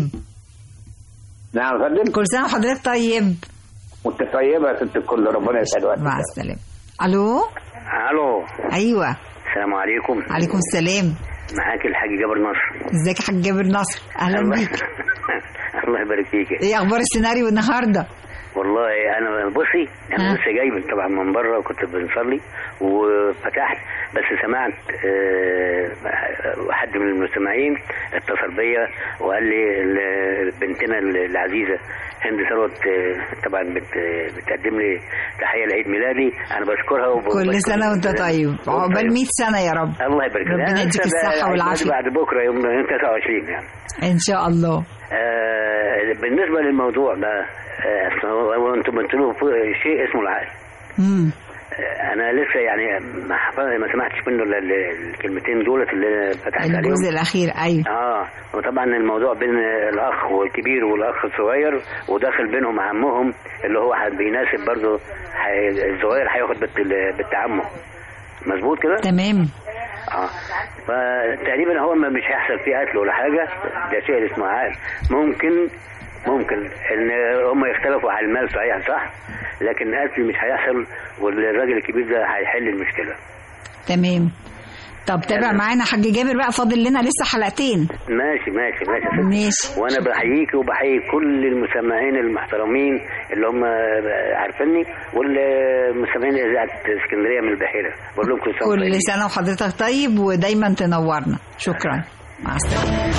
نعم يا فندم كل سنه وحضرتك طيب وانت طيبه يا ست الكل ربنا يسعد وقتك مع السلامه الو الو ايوه السلام عليكم عليكم السلام معاك الحاج جابر نصر ازيك يا حاج جابر نصر اهلا الله- بيك الله يبارك فيك ايه اخبار السيناريو النهارده والله انا بصي انا ها؟ لسه جاي من طبعا من بره وكنت بنصلي وفتحت بس سمعت آه، حد من المستمعين اتصل بيا وقال لي ال- بنتنا العزيزه هند ثروت آه، طبعا بت بتقدم لي تحيه لعيد ميلادي انا بشكرها وب- كل وبشكر- سنه وانت طيب عقبال 100 سنه يا رب الله يبارك فيك. ربنا أنا يديك لسه الصحة عيد ميلادي والعافية. بعد بكره يوم يوم 29 يعني ان شاء الله آه بالنسبه للموضوع ده آه أصل هو هو انتم قلتوا شيء اسمه العقل امم آه انا لسه يعني ما حف- ما سمعتش منه الا ال- الكلمتين دولت اللي فتحت عليهم الجزء الاخير ايوه اه اه وطبعا الموضوع بين الاخ الكبير والاخ الصغير وداخل بينهم عمهم اللي هو ح- بيناسب برضه حي... الصغير هياخد بالت- بالتعمه مظبوط كده؟ تمام اه فتقريبا هو ما مش هيحصل فيه قتل ولا حاجه ده شيء اسمه عقل ممكن ممكن ان هم يختلفوا على المال صحيح صح لكن قتل مش هيحصل والراجل الكبير ده هيحل المشكله تمام طب تابع معانا حاج جابر بقى فاضل لنا لسه حلقتين ماشي ماشي ماشي يا ستي. ماشي وانا بحييك وبحيي كل المستمعين المحترمين اللي هم عارفيني والمستمعين اذاعه اسكندريه من البحيره بقول لهم كل سنه وأنتم كل طيبين. سنة وحضرتك طيب ودايما تنورنا شكرا مع السلامة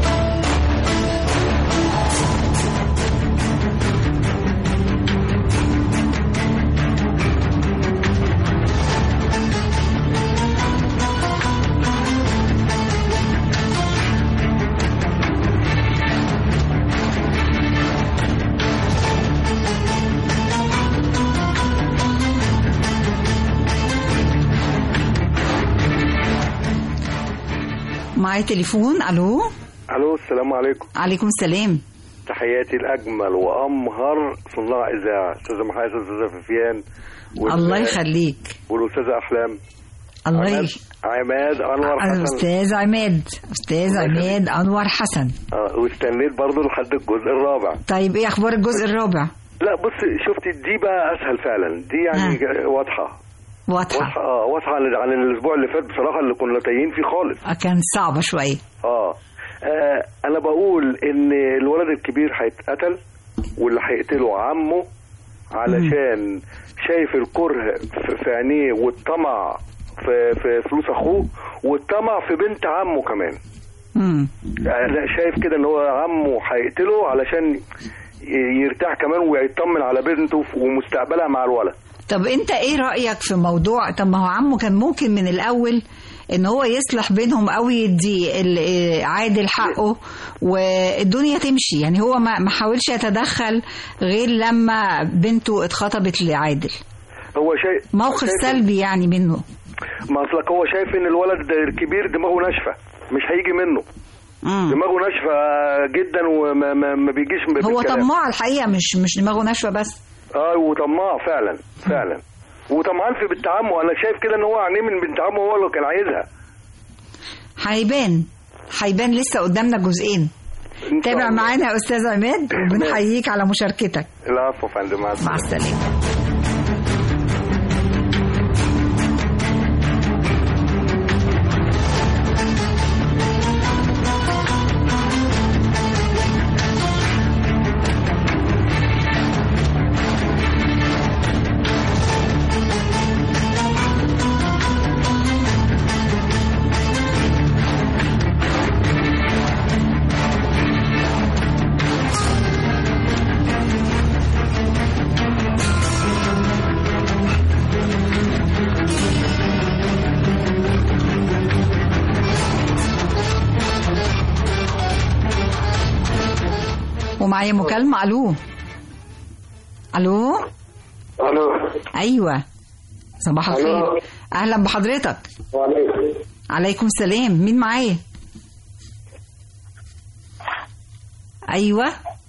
معايا تليفون الو الو السلام عليكم عليكم السلام تحياتي الاجمل وامهر صناع اذاعه استاذه محاسن استاذه فيفيان وال- الله يخليك والاستاذه احلام الله عماد, يخ... عماد انور حسن استاذ عماد استاذ عماد انور حسن اه واستنيت برضه لحد الجزء الرابع طيب ايه اخبار الجزء الرابع لا بص شفتي دي بقى اسهل فعلا دي يعني جا- واضحه واضحه واضحه اه واضحه عن عن الاسبوع اللي فات بصراحه اللي كنا تايهين فيه خالص آه، كان صعبة شوية اه آه، انا بقول ان الولد الكبير هيتقتل واللي هيقتله عمه علشان شايف الكره في في عينيه والطمع في في فلوس اخوه والطمع في بنت عمه كمان امم انا شايف كده ان هو عمه هيقتله علشان ي- يرتاح كمان ويطمن على بنته ومستقبلها مع الولد طب انت ايه رأيك في موضوع طب ما هو عمه كان ممكن من الاول ان هو يصلح بينهم او يدي ال- آه، عادل حقه والدنيا تمشي يعني هو ما ما حاولش يتدخل غير لما بنته اتخطبت لعادل هو شايف موقف شايف- سلبي يعني منه ما اصلك هو شايف ان الولد ده الكبير دماغه ناشفه مش هيجي منه دماغه ناشفه جدا وما ما ما بيجيش ب- هو بالكلام. طماع الحقيقة مش مش دماغه ناشفة بس اه وطماع فعلا فعلا وطمعان في بنت عمه انا شايف كده ان هو عينيه من بنت عمه هو اللي كان عايزها هيبان هيبان لسه قدامنا جزئين تابع معانا يا استاذ عماد وبنحييك على مشاركتك العفو يا فندم مع مع السلامه ومعايا مكالمة الو الو الو ايوه صباح ألو. الخير اهلا بحضرتك وعليكم عليكم السلام مين معايا ايوه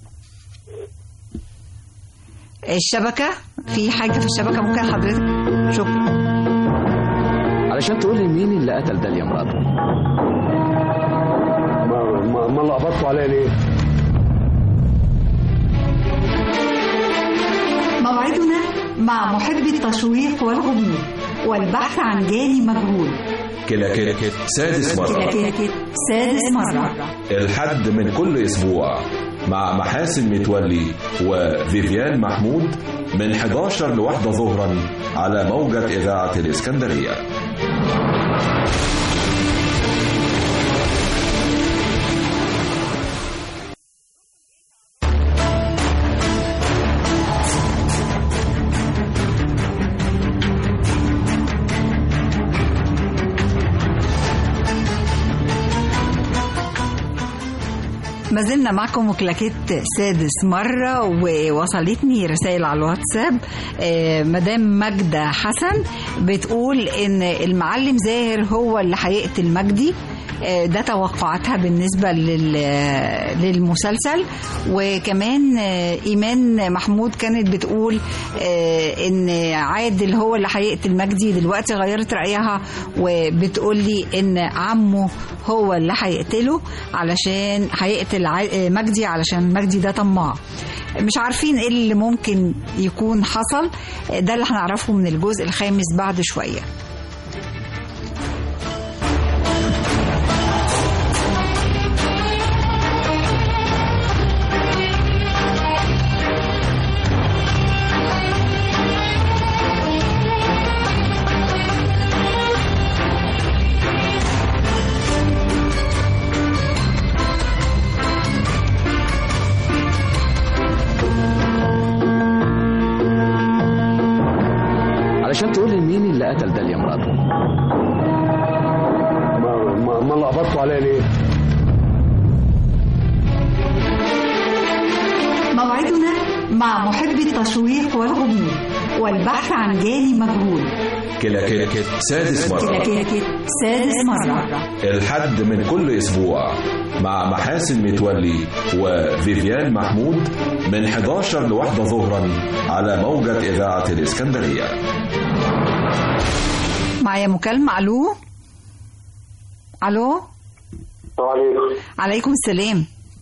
الشبكة في حاجة في الشبكة ممكن حضرتك شكرا علشان تقول لي مين اللي قتل داليا مراته ما ما, ما لخبطتوا عليا ليه؟ موعدنا مع محب التشويق والغموض والبحث عن جاني مجهول كلاكيت سادس مرة كلاكيت سادس مرة الحد من كل أسبوع مع محاسن متولي وفيفيان محمود من 11 لواحدة ظهرا على موجة إذاعة الإسكندرية ما زلنا معكم وكلاكيت سادس مرة ووصلتني رسائل على الواتساب آه، مدام ماجدة حسن بتقول إن المعلم زاهر هو اللي هيقتل مجدي آه، ده توقعاتها بالنسبة لل- للمسلسل وكمان آه، إيمان محمود كانت بتقول آه، إن عادل هو اللي هيقتل مجدي دلوقتي غيرت رأيها وبتقول لي إن عمه هو اللي هيقتله علشان هيقتل ع- آه، مجدي علشان مجدي ده طماع مش عارفين ايه اللي ممكن يكون حصل ده اللي هنعرفه من الجزء الخامس بعد شويه علشان تقول لي مين اللي قتل داليا مراته ما ما, ما لخبطتوا عليا ليه؟ موعدنا مع محب التشويق والغموض والبحث عن جاني مجهول كلاكيت سادس مرة كلاكيت سادس مرة الحد من كل أسبوع مع محاسن متولي وفيفيان محمود من 11 لواحدة ظهرا على موجة إذاعة الإسكندرية معايا مكالمة ألو ألو وعليكم عليكم السلام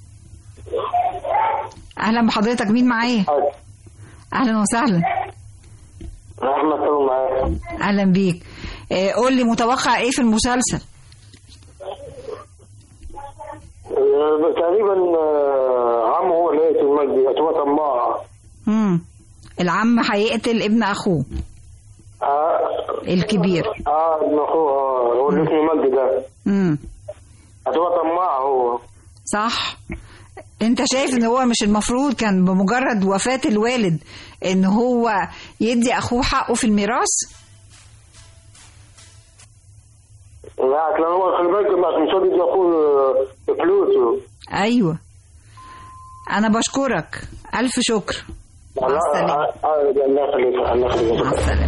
أهلا بحضرتك مين معايا أهلا وسهلا احمد طول معاك أهلا بيك آه، قول لي متوقع إيه في المسلسل آه، تقريبا آه، عمه هو اللي يقتل مجدي هو طماع مم. العم هيقتل ابن أخوه اه الكبير اه ابن اخوه آه، هو اللي اسمه مجدي ده مم. هو طماع هو صح انت شايف ان هو مش المفروض كان بمجرد وفاة الوالد ان هو يدي اخوه حقه في الميراث لا لان هو خلي بالك مش راضي يدي اخوه آه، فلوسه ايوه انا بشكرك الف شكر مع السلامه الله يخليك الله يخليك مع السلامه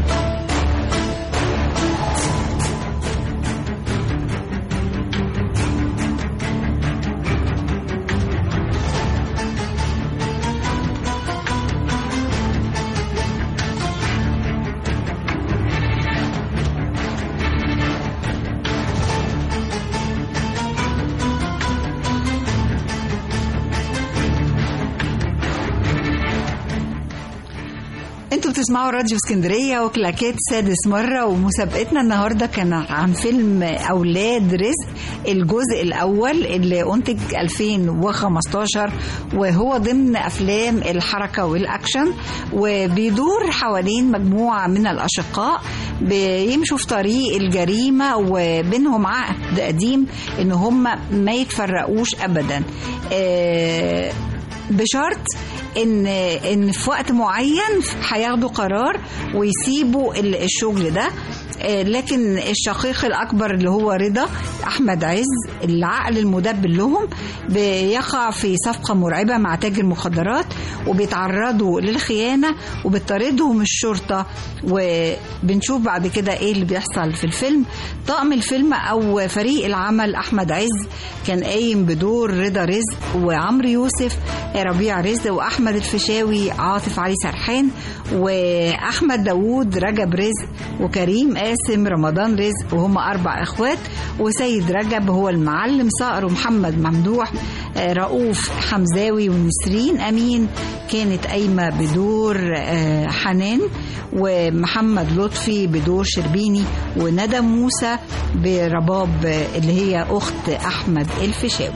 انتوا بتسمعوا راديو اسكندريه وكلاكيت سادس مره ومسابقتنا النهارده كان عن فيلم اولاد رزق الجزء الاول اللي انتج 2015 وهو ضمن افلام الحركه والاكشن وبيدور حوالين مجموعه من الاشقاء بيمشوا في طريق الجريمه وبينهم عقد قديم ان هم ما يتفرقوش ابدا آه بشرط ان ان في وقت معين هياخدوا قرار ويسيبوا ال- الشغل ده آه، لكن الشقيق الاكبر اللي هو رضا احمد عز العقل المدبر لهم بيقع في صفقه مرعبه مع تاجر مخدرات وبيتعرضوا للخيانه وبتطاردهم الشرطه وبنشوف بعد كده ايه اللي بيحصل في الفيلم طاقم الفيلم او فريق العمل احمد عز كان قايم بدور رضا رزق وعمرو يوسف ربيع رزق واحمد الفيشاوي عاطف علي سرحان واحمد داوود رجب رزق وكريم قاسم رمضان رزق وهم اربع اخوات وسيد رجب هو المعلم صقر ومحمد ممدوح آه، رؤوف حمزاوي ونسرين امين كانت قايمه بدور آه، حنان ومحمد لطفي بدور شربيني وندى موسى برباب آه، اللي هي اخت احمد الفيشاوي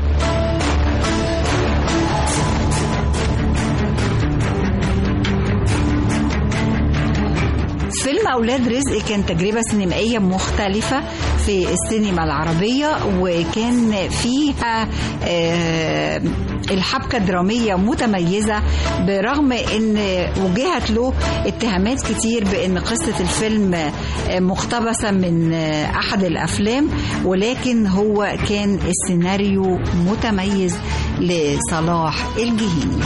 فيلم أولاد رزق كان تجربة سينمائية مختلفة في السينما العربية وكان فيها آه، الحبكة درامية متميزة برغم ان وجهت له اتهامات كتير بان قصة الفيلم آه، مقتبسة من آه، احد الافلام ولكن هو كان السيناريو متميز لصلاح الجهيني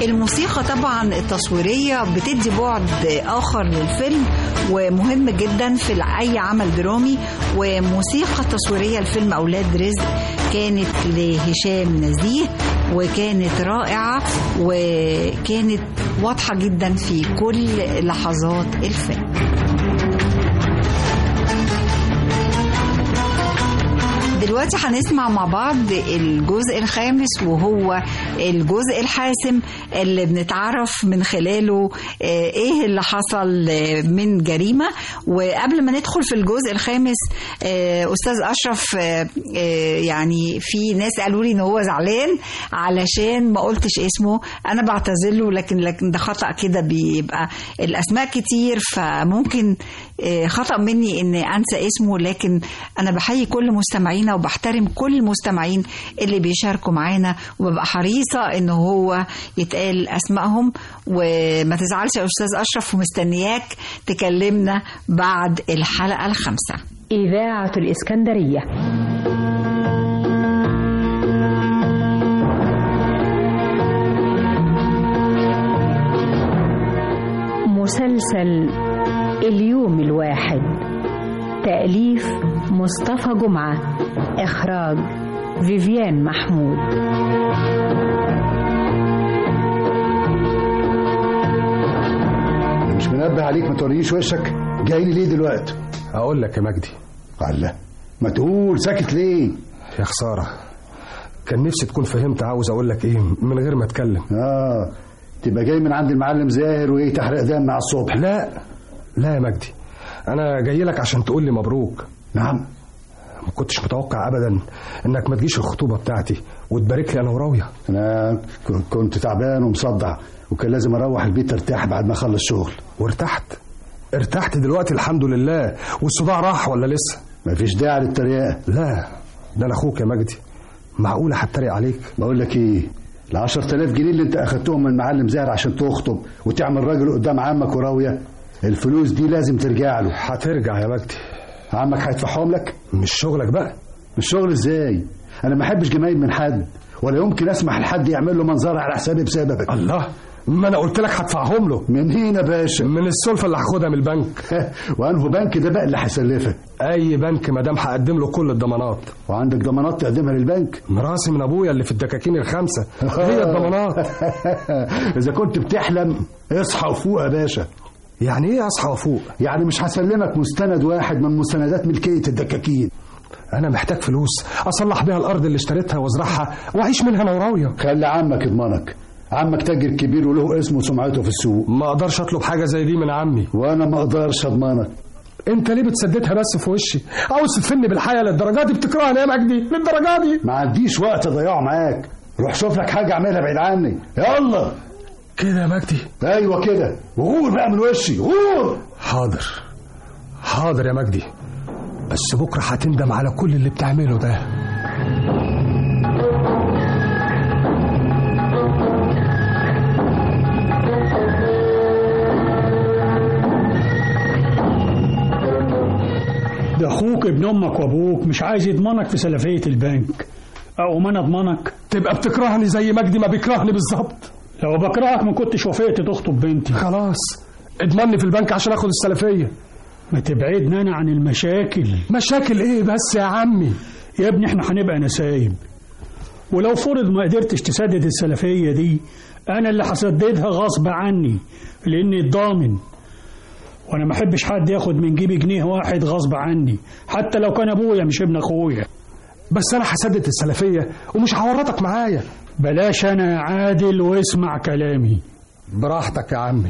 الموسيقى طبعا التصويرية بتدي بعد آخر للفيلم ومهم جدا في أي عمل درامي وموسيقى التصويرية لفيلم أولاد رزق كانت لهشام نزيه وكانت رائعة وكانت واضحة جدا في كل لحظات الفيلم دلوقتي هنسمع مع بعض الجزء الخامس وهو الجزء الحاسم اللي بنتعرف من خلاله آه، ايه اللي حصل آه، من جريمة وقبل ما ندخل في الجزء الخامس آه، استاذ اشرف آه، آه، يعني في ناس قالوا لي ان هو زعلان علشان ما قلتش اسمه انا بعتذر له لكن لكن ده خطأ كده بيبقى الاسماء كتير فممكن آه، خطأ مني ان انسى اسمه لكن انا بحيي كل مستمعينا وبحترم كل المستمعين اللي بيشاركوا معانا وببقى حريصة ان هو يتقال اسمائهم وما تزعلش يا استاذ اشرف ومستنياك تكلمنا بعد الحلقة الخامسة إذاعة الإسكندرية مسلسل اليوم الواحد تأليف مصطفى جمعة إخراج فيفيان محمود مش منبه عليك ما تورينيش وشك جاي لي ليه دلوقتي اقول لك يا مجدي الله ما تقول ساكت ليه يا خسارة كان نفسي تكون فهمت عاوز اقول لك ايه من غير ما اتكلم اه تبقى جاي من عند المعلم زاهر وايه تحرق دم على الصبح لا لا يا مجدي انا جاي لك عشان تقول لي مبروك نعم ما كنتش متوقع ابدا انك ما تجيش الخطوبه بتاعتي وتبارك لي انا وراويه انا ك- كنت تعبان ومصدع وكان لازم اروح البيت ارتاح بعد ما اخلص شغل وارتحت ارتحت دلوقتي الحمد لله والصداع راح ولا لسه مفيش داعي للتريقه لا ده انا اخوك يا مجدي معقوله هتريق عليك بقول لك ايه ال 10000 جنيه اللي انت اخدتهم من المعلم زاهر عشان تخطب وتعمل راجل قدام عمك وراويه الفلوس دي لازم ترجع له هترجع يا مجدي عمك هيدفعهم لك مش شغلك بقى مش شغل ازاي انا ما احبش جمايل من حد ولا يمكن اسمح لحد يعمل له منظر على حسابي بسببك الله ما انا قلت لك هدفعهم له من هنا يا باشا من السلفه اللي هاخدها من البنك وانه بنك ده بقى اللي هيسلفك اي بنك ما دام هقدم له كل الضمانات وعندك ضمانات تقدمها للبنك مراسي من ابويا اللي في الدكاكين الخمسه هي الضمانات اذا كنت بتحلم اصحى وفوق يا باشا يعني ايه اصحى وفوق يعني مش هسلمك مستند واحد من مستندات ملكيه الدكاكين انا محتاج فلوس اصلح بيها الارض اللي اشتريتها وازرعها واعيش منها انا وراويه خلي عمك يضمنك عمك تاجر كبير وله اسمه وسمعته في السوق ما اقدرش اطلب حاجه زي دي من عمي وانا ما اقدرش اضمنك انت ليه بتسددها بس في وشي عاوز تدفني بالحياه للدرجه دي بتكرهني يا مجدي للدرجه دي ما عنديش وقت اضيعه معاك روح شوف لك حاجه اعملها بعيد عني يلا كده يا مجدي ايوه كده غور بقى من وشي غور حاضر حاضر يا مجدي بس بكره هتندم على كل اللي بتعمله ده ده اخوك ابن امك وابوك مش عايز يضمنك في سلفيه البنك او ما انا اضمنك تبقى بتكرهني زي مجدي ما بيكرهني بالظبط لو بكرهك ما كنتش وافقت تخطب بنتي خلاص اضمني في البنك عشان اخد السلفيه ما تبعدنا انا عن المشاكل مشاكل ايه بس يا عمي يا ابني احنا هنبقى نسايب ولو فرض ما قدرتش تسدد السلفيه دي انا اللي هسددها غصب عني لاني الضامن وانا ما احبش حد ياخد من جيبي جنيه واحد غصب عني حتى لو كان ابويا مش ابن اخويا بس انا هسدد السلفيه ومش هورطك معايا بلاش انا يا عادل واسمع كلامي براحتك يا عمي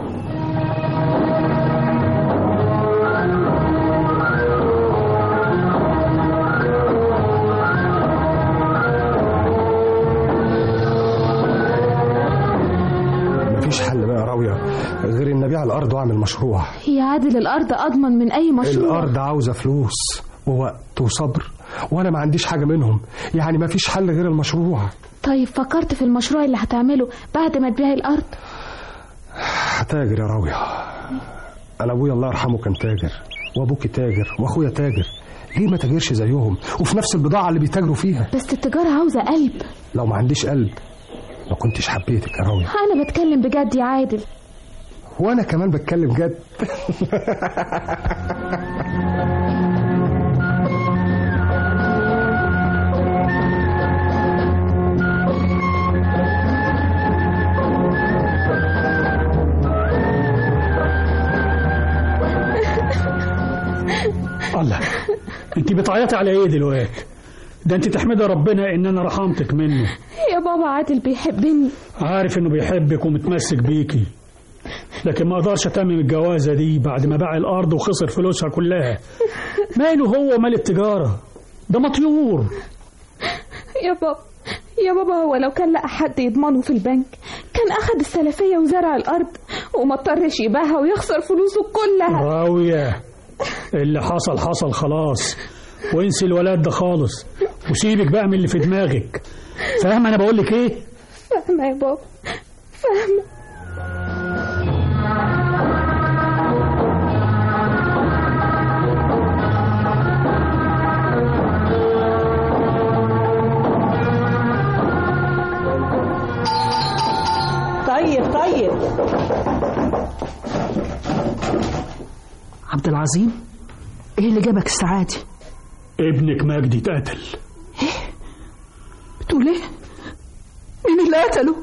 مفيش حل بقى يا راوية غير ان ابيع الارض واعمل مشروع يا عادل الأرض أضمن من أي مشروع الارض عاوزه فلوس ووقت وصبر وانا ما عنديش حاجه منهم يعني مفيش حل غير المشروع طيب فكرت في المشروع اللي هتعمله بعد ما تبيع الأرض هتاجر يا راوية انا ابويا الله يرحمه كان تاجر وابوكي تاجر واخويا تاجر ليه ما تاجرش زيهم وفي نفس البضاعه اللي بيتاجروا فيها بس التجارة عاوزة قلب لو ما عنديش قلب ما كنتش حبيتك يا راوية انا بتكلم بجد يا عادل وانا كمان بتكلم جد الله انت بتعيطي على ايه دلوقتي ده انت تحمدي ربنا ان انا رحمتك منه يا بابا عادل بيحبني عارف انه بيحبك ومتمسك بيكي لكن ما اقدرش اتمم الجوازه دي بعد ما باع الارض وخسر فلوسها كلها ماله هو مال التجاره ده مطيور يا بابا يا بابا هو لو كان لقى حد يضمنه في البنك كان أخد السلفية وزرع الأرض وما اضطرش يبيعها ويخسر فلوسه كلها راوية اللي حصل حصل خلاص وانسي الولاد ده خالص وسيبك بقى من اللي في دماغك فاهمه انا بقول لك ايه فاهمة يا بابا فاهمة طيب طيب عبد العظيم ايه اللي جابك الساعة دي ابنك مجدي اتقتل بتقول ايه مين اللي قتله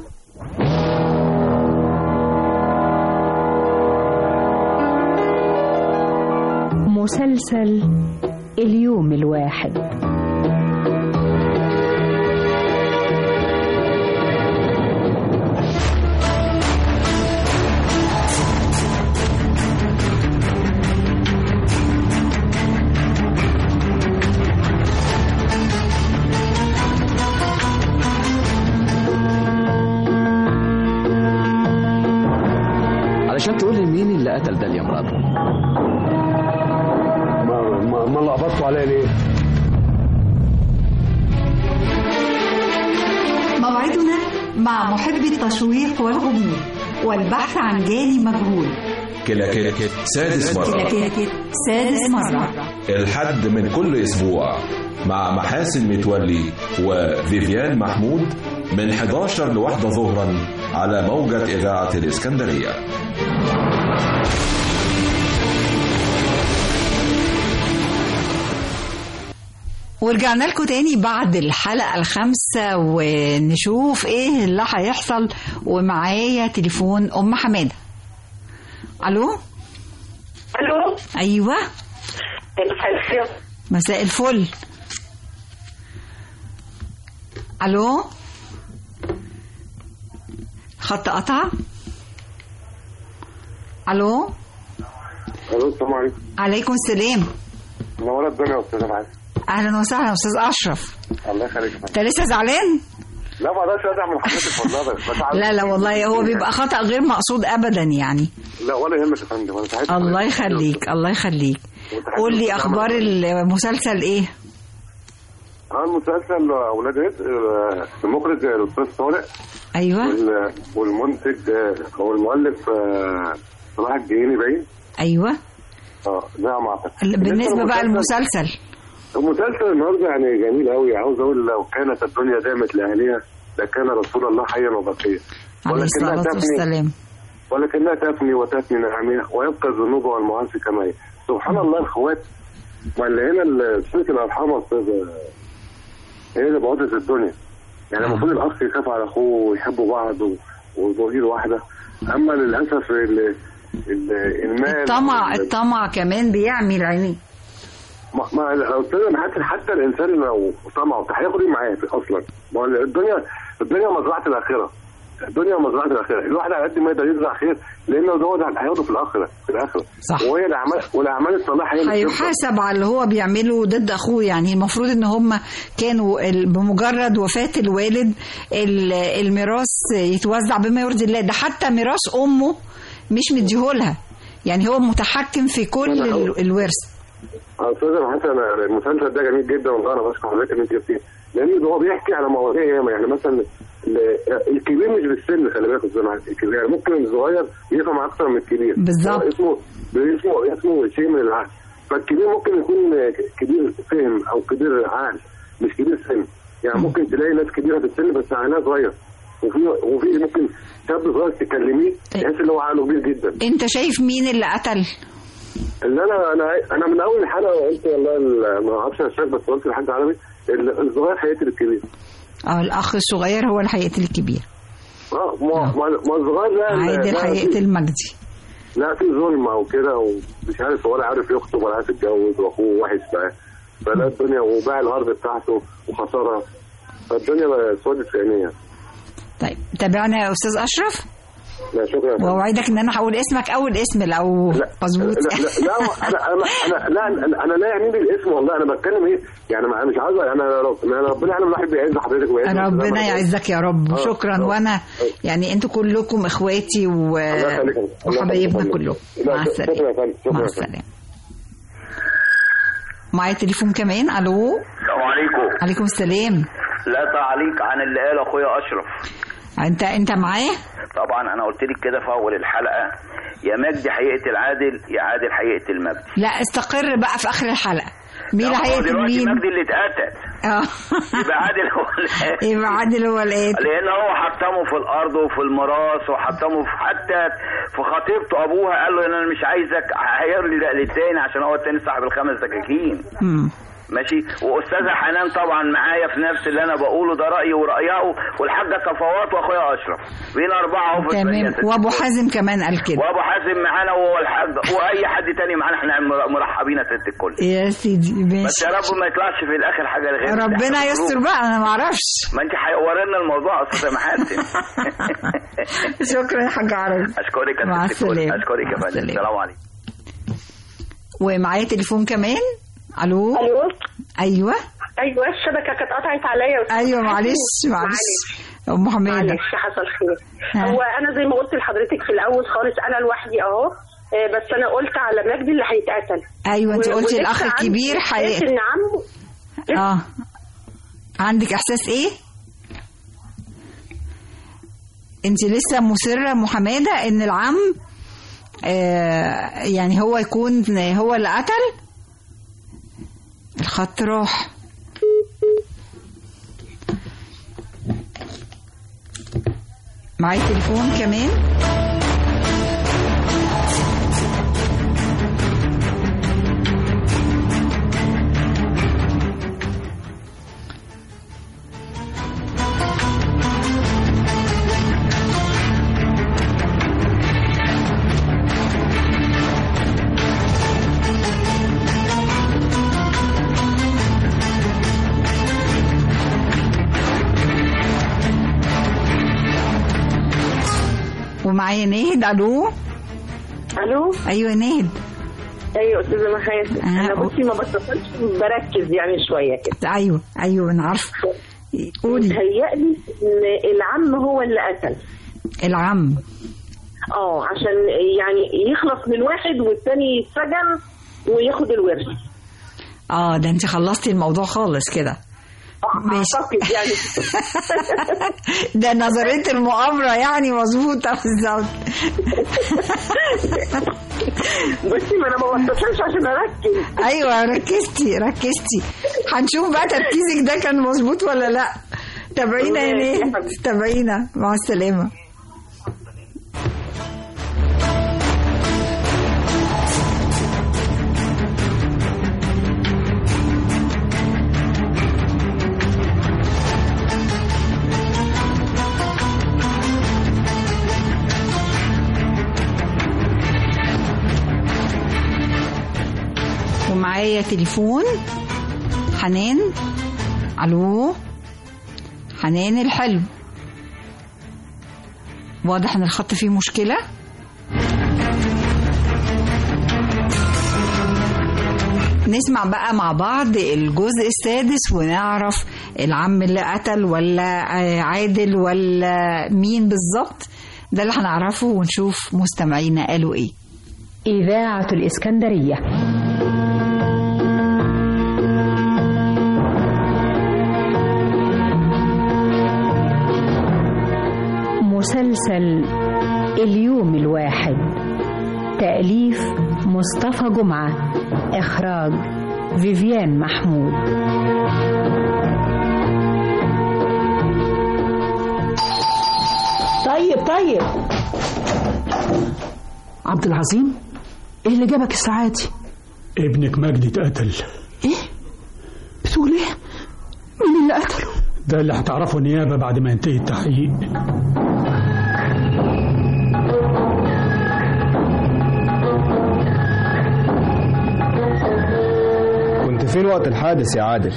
مسلسل اليوم الواحد علشان تقول لي مين اللي قتل داليا مراته ما ما, ما لخبطتوا عليا ليه؟ موعدنا مع محب التشويق والغموض والبحث عن جاني مجهول كلاكيت سادس مرة كلاكيت سادس مرة الحد من كل أسبوع مع محاسن متولي وفيفيان محمود من 11 لواحدة ظهرا على موجة إذاعة الإسكندرية ورجعنا لكم تاني بعد الحلقة الخامسة ونشوف ايه اللي هيحصل ومعايا تليفون ام حمادة الو الو ايوه الخلفية مساء الفل الو خط قطع الو الو السلام عليكم عليكم السلام منورة الدنيا يا استاذ معاذ اهلا وسهلا استاذ اشرف الله يخليك انت لسه زعلان لا ما اقدرش ازعل من حضرتك والله بس بتعب. لا لا والله هو بيبقى خطأ غير مقصود ابدا يعني لا ولا يهمك يا فندم انا سعيد الله يخليك الله يخليك قول لي اخبار المسلسل ايه اه المسلسل اولاد رزق آه، المخرج الاستاذ طارق ايوه وال- والمنتج آه، او المؤلف آه، صلاح الجهيني باين ايوه اه نعم اعتقد بالنسبه بقى للمسلسل المسلسل النهارده يعني جميل قوي عاوز اقول لو كانت الدنيا دامت لاهلها لكان رسول الله حيا وبقيا عليه الصلاه والسلام ولكنها تفني وتفني نعمها ويبقى الذنوب والمعاصي كما هي سبحان الله الاخوات ولا هنا ال- صله الارحام يا استاذ هي اللي بعدة الدنيا يعني المفروض الاخ يخاف على اخوه ويحبوا بعض و- وضمير واحده اما للاسف ال- ال- المال الطمع الطمع كمان بيعمي العينين ما ما الاستاذ حتى حتى الانسان لو طمعه هياخد ايه معاه اصلا؟ ما هو الدنيا الدنيا مزرعه الاخره الدنيا مزرعه الاخره الواحد على قد ما يقدر يزرع خير لانه دوت هياخده في الاخره في الاخره صح وهي الاعمال والاعمال الصالحه هي اللي بتفضل. هيحاسب على اللي هو بيعمله ضد اخوه يعني المفروض ان هم كانوا ال- بمجرد وفاه الوالد ال- الميراث يتوزع بما يرضي الله ده حتى ميراث امه مش مديهولها يعني هو متحكم في كل ال- الورث استاذ حسن المسلسل ده جميل جدا والله انا بشكر حضرتك ان انت جبتيه لان هو بيحكي على مواضيع ياما يعني مثلا ال- الكبير مش بالسن خلي بالك يا استاذ محمد، الكبير يعني ممكن الصغير يفهم اكتر من الكبير بالظبط. هو اسمه اسمه اسمه شيء من العقل فالكبير ممكن يكون كبير فهم او كبير عقل مش كبير سن يعني ممكن تلاقي ناس كبيره في السن بس عقلها صغير وفي وفي ممكن شاب صغير تكلميه تحس ان هو عقله كبير جدا انت شايف مين اللي قتل اللي انا انا انا من اول الحلقه قلت والله ال- ما اعرفش الشاب بس قلت لحد عربي ال- الصغير هيقتل الكبير اه الاخ الصغير هو اللي هيقتل الكبير اه ما ما ما الصغير ده عادل لا- هيقتل مجدي لا في ظلم او كده ومش عارف ولا عارف يخطب ولا عارف يتجوز واخوه وحش معاه فلا الدنيا وباع الارض بتاعته وخسرها فالدنيا بقى اسودت في عينيها طيب تابعنا يا استاذ اشرف لا شكرا واوعدك ان انا هقول اسمك اول اسم لو مظبوط لا لا لا انا انا انا لا انا أنا لا يعنيني الاسم والله انا بتكلم ايه يعني ما- مش عاوز انا رب- أنا ربنا يعلم الواحد بيعز حضرتك ويعز ربنا السلامة. يعزك يا رب آه، شكرا آه. وانا يعني انتوا كلكم اخواتي و... الله يخليك. الله وحبايبنا يخليك. كلهم لا، مع شكرا السلامه يا فندم شكرا مع يا فندم. السلامه معايا تليفون كمان الو السلام عليكم عليكم السلام لا تعليق عن اللي قاله اخويا اشرف انت انت معايا طبعا انا قلت لك كده في اول الحلقه يا مجدي هيقتل عادل يا عادل هيقتل مجدي لا استقر بقى في اخر الحلقه مين اللي لا، هو هيقتل دلوقتي مين مجدي اللي اتقتل اه يبقى عادل هو اللي يبقى عادل هو القاتل لان هو حطمه في الارض وفي الميراث وحطمه في حتى في خطيبته ابوها قال له ان انا مش عايزك هيرلي ده للتاني عشان هو التاني صاحب الخمس دكاكين مم. ماشي واستاذه حنان طبعا معايا في نفس اللي انا بقوله ده رايي ورايها والحاجه صفوات واخويا اشرف بين اربعه اهو في تمام الدنيا. وابو حازم كمان قال كده وابو حازم معانا والحاج واي حد تاني معانا احنا مرحبين يا ست الكل يا سيدي بس ماشي يا رب ما يطلعش في الاخر حاجه غير ربنا يستر بقى انا ما اعرفش ما انت هيورينا الموضوع يا استاذه محاسن شكرا يا حاج عربي اشكرك يا مع ست الكل السلامة. اشكرك يا مع فندم السلامة. السلام عليكم ومعايا تليفون كمان الو الو ايوه ايوه الشبكه كانت قطعت عليا يا أستاذ ايوه حسن. معلش معلش ام حماده معلش حصل خير ها. هو انا زي ما قلت لحضرتك في الاول خالص انا لوحدي اهو آه، بس انا قلت على مجدي اللي هيتقتل ايوه انت و- قلتي ولسه الاخ عندي الكبير إحساس حي... ان عمه اه عندك احساس ايه انت لسه مصره ام حماده ان العم آه يعني هو يكون هو اللي قتل الخط راح معايا تليفون كمان ومعايا ناهد الو الو ايوه ناهد ايوه استاذه محاسن آه، انا بصي ما بتصلش بركز يعني شويه كده ايوه ايوه انا عارفه قولي متهيألي ان العم هو اللي قتل العم اه عشان يعني يخلص من واحد والتاني يتسجن وياخد الورث اه ده انت خلصتي الموضوع خالص كده ماشي اعتقد يعني ده نظريه المؤامره يعني مظبوطه بالظبط بصي ما انا ما بتصلش عشان اركز ايوه ركزتي ركزتي هنشوف بقى تركيزك ده كان مظبوط ولا لا تابعينا يا ماشي يا نهد تابعينا مع السلامه ومعايا تليفون حنان الو حنان الحلو واضح ان الخط فيه مشكله نسمع بقى مع بعض الجزء السادس ونعرف العم اللي قتل ولا عادل ولا مين بالظبط ده اللي هنعرفه ونشوف مستمعينا قالوا ايه إذاعة الإسكندرية مسلسل اليوم الواحد تأليف مصطفى جمعة إخراج فيفيان محمود طيب عبد العظيم ايه اللي جابك الساعة دي ابنك مجدي اتقتل ايه بتقول ايه مين اللي قتله ده اللي هتعرفه النيابة بعد ما ينتهي التحقيق كنت فين وقت الحادث يا عادل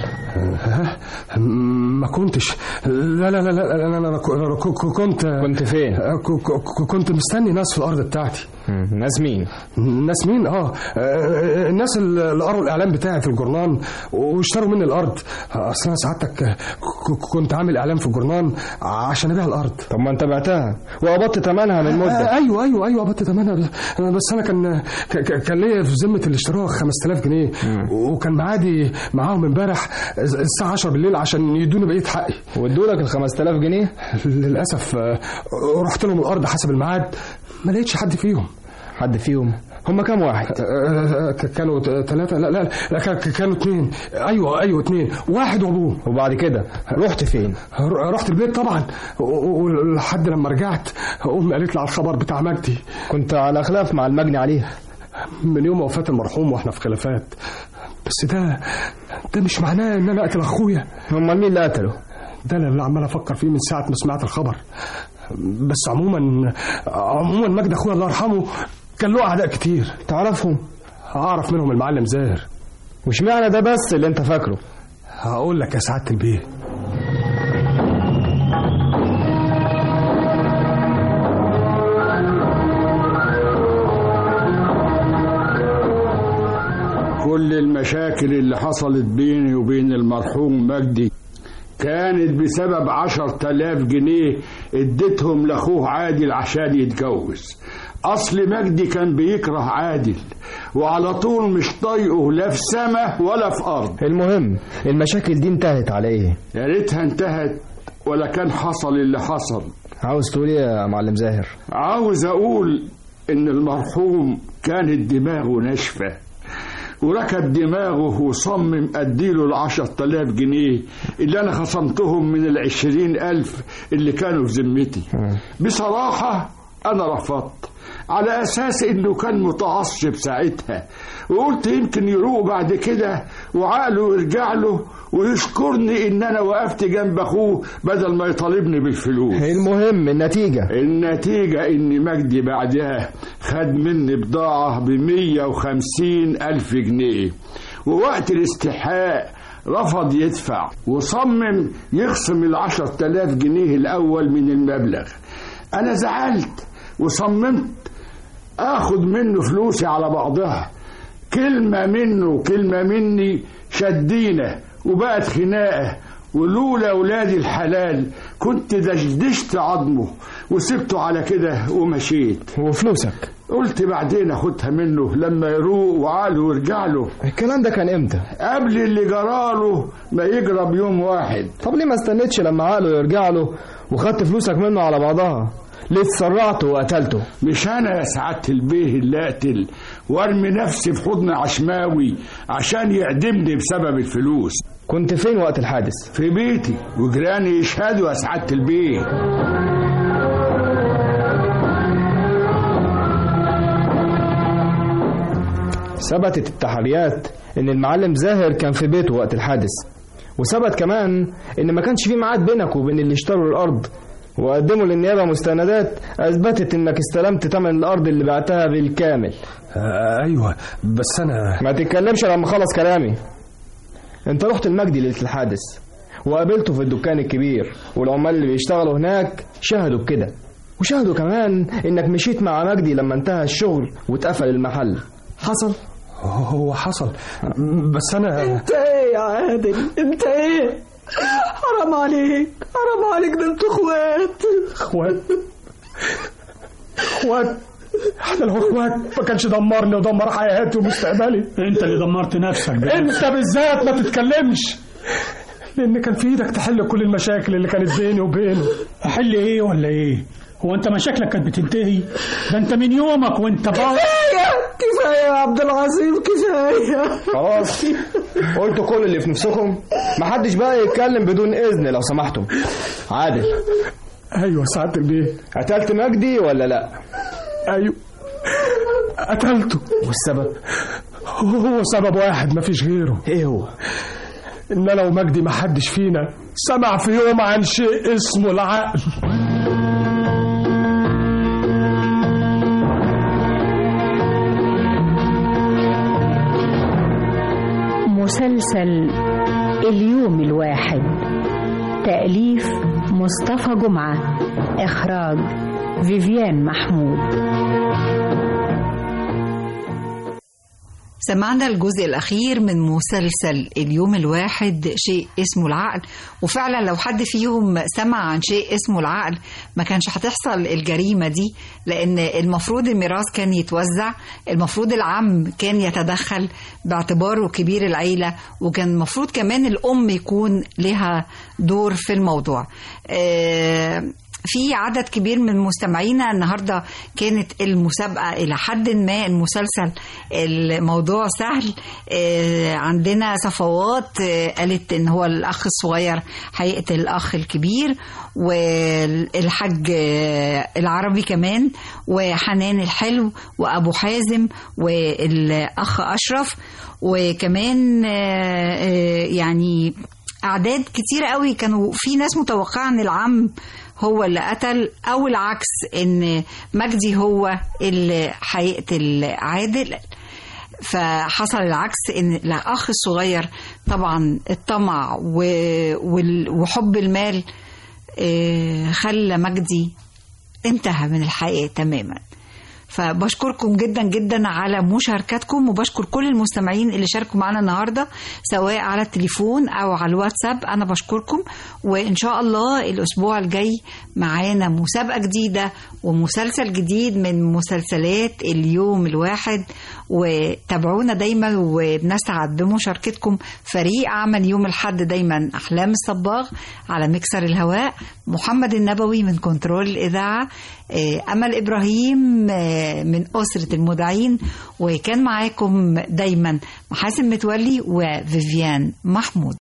ما كنتش لا لا لا لا انا انا ك- ك- كنت كنت فين ك- ك- كنت مستني ناس في الارض بتاعتي ناس مين ناس مين اه آه، الناس اللي قروا الاعلان بتاعي في الجورنان واشتروا مني الارض اصل انا سعادتك ك- كنت عامل اعلان في الجورنان عشان ابيع الارض طب ما انت بعتها وقبضت ثمنها من مده آه، ايوه ايوه ايوه قبضت ثمنها بس- بس انا كان ك- ك- كان ليا في ذمه الاشتراك 5000 جنيه وكان معادي معاهم امبارح الساعه 10 بالليل عشان يدوني بقيه حقي وادوا لك ال 5000 جنيه للاسف آه، رحت لهم الارض حسب الميعاد ما لقيتش حد فيهم حد فيهم هم كام واحد كانوا ثلاثة لا لا لا كا- كانوا اثنين ايوه ايوه اثنين واحد وابوه وبعد كده رحت فين ر- رحت البيت طبعا و- و- ولحد لما رجعت امي قالت لي على الخبر بتاع مجدي كنت على خلاف مع المجني عليه من يوم وفاة المرحوم واحنا في خلافات بس ده ده مش معناه ان انا اقتل اخويا امال مين اللي قتله ده أنا اللي عمال افكر فيه من ساعه ما سمعت الخبر بس عموما عموما مجدي اخويا الله يرحمه كان له اعداء كتير تعرفهم اعرف منهم المعلم زاهر وش معنى ده بس اللي انت فاكره هقول لك يا سعاده البيه كل المشاكل اللي حصلت بيني وبين المرحوم مجدي كانت بسبب عشر تلاف جنيه اديتهم لاخوه عادل عشان يتجوز اصل مجدي كان بيكره عادل وعلى طول مش طايقه لا في سما ولا في ارض المهم المشاكل دي انتهت على ايه يا ريتها انتهت ولا كان حصل اللي حصل عاوز تقول ايه يا معلم زاهر عاوز اقول ان المرحوم كانت دماغه ناشفه وركب دماغه وصمم اديله العشر تلاف جنيه اللي انا خصمتهم من العشرين الف اللي كانوا في ذمتي بصراحة انا رفضت على اساس انه كان متعصب ساعتها وقلت يمكن يروق بعد كده وعقله يرجع له ويشكرني ان انا وقفت جنب اخوه بدل ما يطالبني بالفلوس المهم النتيجة النتيجة ان مجدي بعدها خد مني بضاعة بمية وخمسين الف جنيه ووقت الاستحقاق رفض يدفع وصمم يخصم العشر تلاف جنيه الاول من المبلغ انا زعلت وصممت اخد منه فلوسي على بعضها كلمة منه وكلمة مني شدينا وبقت خناقة ولولا ولادي الحلال كنت دشدشت عظمه وسبته على كده ومشيت وفلوسك قلت بعدين اخدها منه لما يروق وعقله يرجع له الكلام ده كان امتى قبل اللي جراله ما يجرى بيوم واحد طب ليه ما استنيتش لما عقله يرجع له وخدت فلوسك منه على بعضها ليه اتسرعت وقتلته مش انا يا سعاده البيه اللي اقتل وارمي نفسي في حضن عشماوي عشان يعدمني بسبب الفلوس كنت فين وقت الحادث في بيتي وجيراني يشهدوا يا سعاده البيه ثبتت التحريات ان المعلم زاهر كان في بيته وقت الحادث وثبت كمان ان ما كانش في ميعاد بينك وبين اللي اشتروا الارض وقدموا للنيابه مستندات اثبتت انك استلمت ثمن الارض اللي بعتها بالكامل آه ايوه بس انا ما تتكلمش لما اخلص كلامي انت رحت المجدي ليله الحادث وقابلته في الدكان الكبير والعمال اللي بيشتغلوا هناك شهدوا بكده وشهدوا كمان انك مشيت مع مجدي لما انتهى الشغل واتقفل المحل حصل هو حصل بس انا انت ايه يا عادل انت ايه حرام عليك حرام عليك ده انتوا اخوات اخوات اخوات احنا لو اخوات ما كانش دمرني ودمر حياتي ومستقبلي انت اللي دمرت نفسك بنفسك. انت بالذات ما تتكلمش لان كان في ايدك تحل كل المشاكل اللي كانت بيني وبينه احل ايه ولا ايه هو انت مشاكلك كانت بتنتهي ده انت من يومك وانت بقى كفايه كفايه يا عبد العظيم كفايه خلاص قلتوا كل اللي في نفسكم محدش بقى يتكلم بدون اذن لو سمحتم عادل ايوه سعاده البيه قتلت مجدي ولا لا ايوه قتلته والسبب هو سبب واحد مفيش غيره ايه هو ان انا ومجدي محدش فينا سمع في يوم عن شيء اسمه العقل مسلسل اليوم الواحد تأليف مصطفى جمعة إخراج فيفيان محمود سمعنا الجزء الأخير من مسلسل اليوم الواحد شيء اسمه العقل وفعلا لو حد فيهم سمع عن شيء اسمه العقل ما كانش هتحصل الجريمة دي لأن المفروض الميراث كان يتوزع المفروض العم كان يتدخل باعتباره كبير العيلة وكان المفروض كمان الأم يكون لها دور في الموضوع آه في عدد كبير من مستمعينا النهارده كانت المسابقه الى حد ما المسلسل الموضوع سهل آه، عندنا صفوات آه، قالت ان هو الاخ الصغير هيقتل الاخ الكبير والحاج آه، العربي كمان وحنان الحلو وابو حازم والاخ اشرف وكمان آه، آه، يعني اعداد كتيره قوي كانوا في ناس متوقعه ان العم هو اللي قتل او العكس ان مجدي هو اللي هيقتل عادل فحصل العكس ان الاخ الصغير طبعا الطمع و- وال- وحب المال آه، خلى مجدي انتهى من الحياه تماما فبشكركم جدا جدا على مشاركتكم وبشكر كل المستمعين اللي شاركوا معنا النهارده سواء على التليفون او على الواتساب انا بشكركم وان شاء الله الاسبوع الجاي معانا مسابقه جديده ومسلسل جديد من مسلسلات اليوم الواحد وتابعونا دايما وبنسعد بمشاركتكم فريق عمل يوم الحد دايما احلام الصباغ على مكسر الهواء محمد النبوي من كنترول الاذاعه آه، امل ابراهيم آه، من اسره المذيعين وكان معاكم دايما محاسن متولي وفيفيان محمود